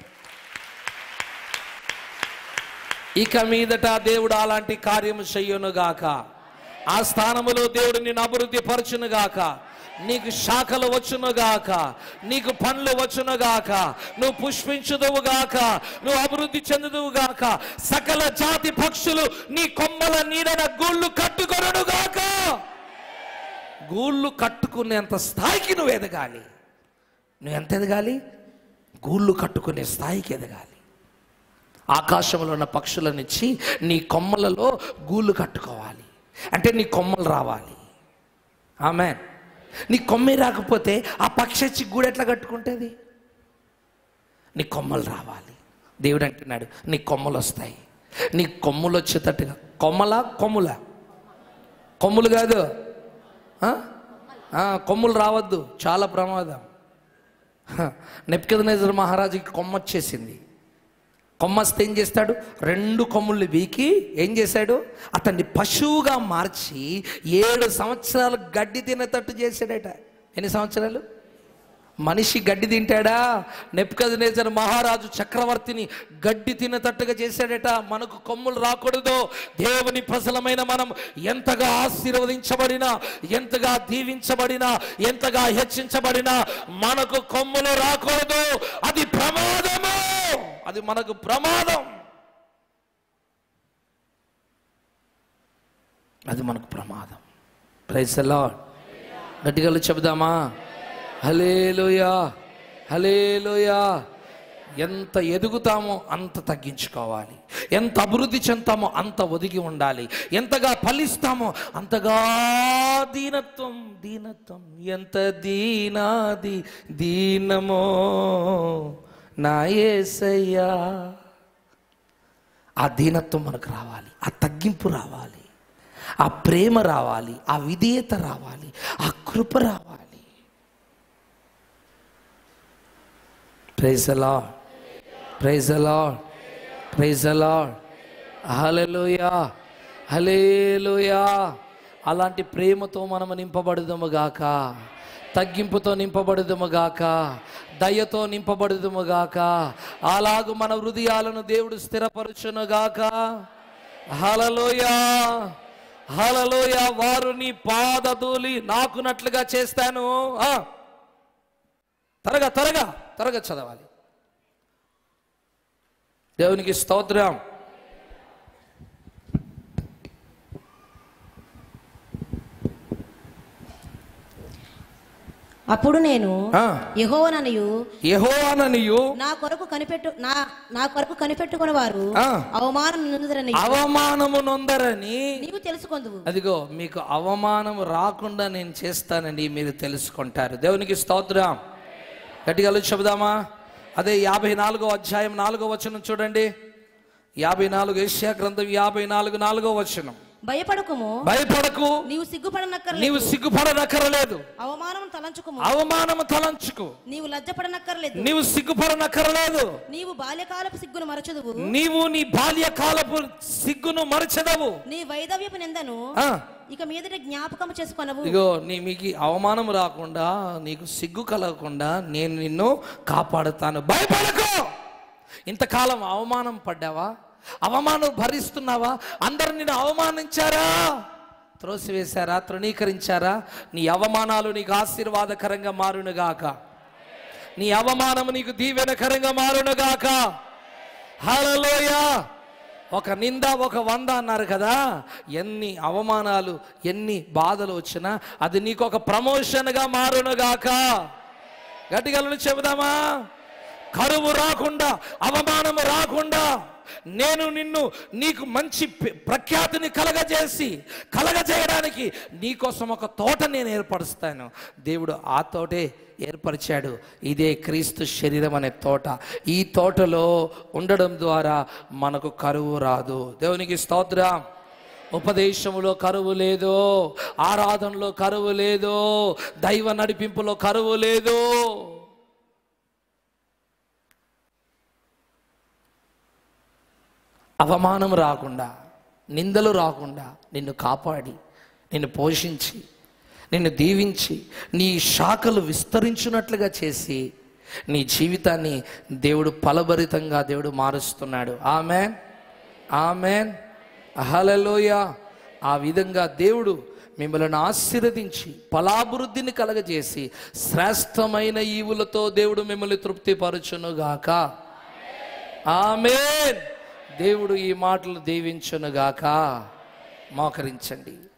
ఇక మీదట దేవుడు అలాంటి కార్యము చెయ్యునుగాక ఆ స్థానములో దేవుడు నిన్ను అభివృద్ధి పరచునుగాక నీకు శాఖలు వచ్చునుగాక నీకు పండ్లు వచ్చునుగాక నువ్వు పుష్పించుదువుగాక నువ్వు అభివృద్ధి చెందుదువుగాక సకల జాతి పక్షులు నీ కొమ్మల నీడన గూళ్ళు కట్టుకొనుగాక గూళ్ళు కట్టుకునేంత స్థాయికి నువ్వు ఎదగాలి నువ్వు ఎంత ఎదగాలి గూళ్ళు కట్టుకునే స్థాయికి ఎదగాలి ఆకాశంలో ఉన్న పక్షులనిచ్చి నీ కొమ్మలలో గూళ్ళు కట్టుకోవాలి అంటే నీ కొమ్మలు రావాలి ఆమె నీ కొమ్మే రాకపోతే ఆ పక్షి వచ్చి గూడు ఎట్లా కట్టుకుంటుంది నీ కొమ్మలు రావాలి దేవుడు అంటున్నాడు నీ కొమ్మలు వస్తాయి నీ కొమ్ములు వచ్చేటట్టుగా కొమ్మల కొమ్ముల కొమ్ములు కాదు ఆ? ఆ, కొమ్ములు రావద్దు చాలా ప్రమాదం నెప్కెదనేజర్ మహారాజుకి కొమ్మ వచ్చేసింది కొమ్మస్తే ఏం చేస్తాడు రెండు కొమ్ముల్ని వీకి ఏం చేశాడు అతన్ని పశువుగా మార్చి ఏడు సంవత్సరాలు గడ్డి తినేటట్టు చేశాడట ఎన్ని సంవత్సరాలు మనిషి గడ్డి తింటాడా నెప్కదనేజర్ మహారాజు చక్రవర్తిని గడ్డి తినేటట్టుగా చేశాడట మనకు కొమ్ములు రాకూడదు దేవుని ప్రజలమైన మనం ఎంతగా ఆశీర్వదించబడినా ఎంతగా దీవించబడినా ఎంతగా హెచ్చించబడినా మనకు కొమ్ములు రాకూడదు అది ప్రమాదము అది మనకు ప్రమాదం అది మనకు ప్రమాదం ప్రైజ్ లార్డ్ గట్టిగా చెబుదామా హలేలుయా హలేలుయా ఎంత ఎదుగుతామో అంత తగ్గించుకోవాలి ఎంత అభివృద్ధి చెందుతామో అంత ఒదిగి ఉండాలి ఎంతగా ఫలిస్తామో అంతగా దీనత్వం దీనత్వం ఎంత దీనాది దీనమో నా యేసయ్యా ఆ దీనత్వం మనకు రావాలి ఆ తగ్గింపు రావాలి ఆ ప్రేమ రావాలి ఆ విధేయత రావాలి ఆ కృప రావాలి ప్రైజ్ అలా ప్రైజ్ అలా ప్రైజ్ అలా హలెలుయా హలేలుయా అలాంటి ప్రేమతో మనము నింపబడదుము గాక తగ్గింపుతో నింపబడదుము గాక దయతో నింపబడదుము గాక అలాగు మన హృదయాలను దేవుడు స్థిరపరచును గాక హలలోయా హలలోయ వారు నీ పాదధూలి నాకునట్లుగా చేస్తాను ఆ. త్వరగా త్వరగా త్వరగా చదవాలి దేవునికి స్తోత్రం అప్పుడు నేను ఆ. యెహోవాననియు యెహోవాననియు నా కొరకు కనిపెట్టు నా నా కొరకు కనిపెట్టుకుని వారు ఆ. అవమానం నొందుదరని అవమానము నొందరని నీవు తెలుసుకొందువు అదిగో మీకు అవమానం రాకుండా నేను చేస్తానని మీరు తెలుసుకుంటారు దేవునికి స్తోత్రం గట్టిగా చెబుదామా అదే యాభై నాలుగో అధ్యాయం నాలుగో వచనం చూడండి యాభై నాలుగు ఏషియా గ్రంథం యాభై నాలుగు నాలుగో వచనం భయపడకుము భయపడకు నీవు సిగ్గుపడనక్కర్లేదు నీవు సిగ్గుపడనక్కరలేదు అవమానం తలంచుకుము అవమానము తలంచుకు నీవు లజ్జపడనక్కర్లేదు నీవు సిగ్గుపడనక్కరలేదు నీవు బాల్యకాలపు సిగ్గును మరచదువు నీవు నీ బాల్యకాలపు సిగ్గును మరచెదవు నీ వైదవ్యపు నిందను ఆ, ఇక మీదట జ్ఞాపకం చేసుకొనవు ఇగో నీ మీకు అవమానం రాకుండా నీకు సిగ్గు కలగకుండా నేను నిన్ను కాపాడుతాను భయపడకు ఇంతకాలం అవమానం పడ్డావా అవమానం భరిస్తున్నావా అందరు నిన్ను అవమానించారా త్రోసివేశారా తృణీకరించారా నీ అవమానాలు నీకు ఆశీర్వాదకరంగా మారునుగాక నీ అవమానము నీకు దీవెనకరంగా మారునుగాక హల్లెలూయ ఒక నింద ఒక వంద అన్నారు కదా ఎన్ని అవమానాలు ఎన్ని బాధలు వచ్చినా అది నీకు ఒక ప్రమోషన్గా మారునుగాక గట్టిగా చెబుదామా కరువు రాకుండా అవమానము రాకుండా నేను నిన్ను నీకు మంచి పె- ప్రఖ్యాతిని కలగజేసి కలగజేయడానికి నీకోసం ఒక తోట నేను ఏర్పరుస్తాను దేవుడు ఆ తోటే ఏర్పరిచాడు ఇదే క్రీస్తు శరీరం అనే తోట ఈ తోటలో ఉండడం ద్వారా మనకు కరువు రాదు దేవునికి స్తోత్రం ఉపదేశములో కరువు లేదు ఆరాధనలో కరువు లేదు దైవ నడిపింపులో కరువు లేదు అవమానం రాకుండా నిందలు రాకుండా నిన్ను కాపాడి నిన్ను పోషించి నిన్ను దీవించి నీ శాఖలు విస్తరించున్నట్లుగా చేసి నీ జీవితాన్ని దేవుడు ఫలభరితంగా దేవుడు మారుస్తున్నాడు ఆమెన్ ఆమెన్ హలలోయ ఆ విధంగా దేవుడు మిమ్మల్ని ఆశీర్వదించి ఫలాభివృద్ధిని కలగజేసి శ్రేష్టమైన ఈవులతో దేవుడు మిమ్మల్ని తృప్తిపరచునుగాక ఆమెన్ దేవుడు ఈ మాటలు దీవించునుగాక మోకరించండి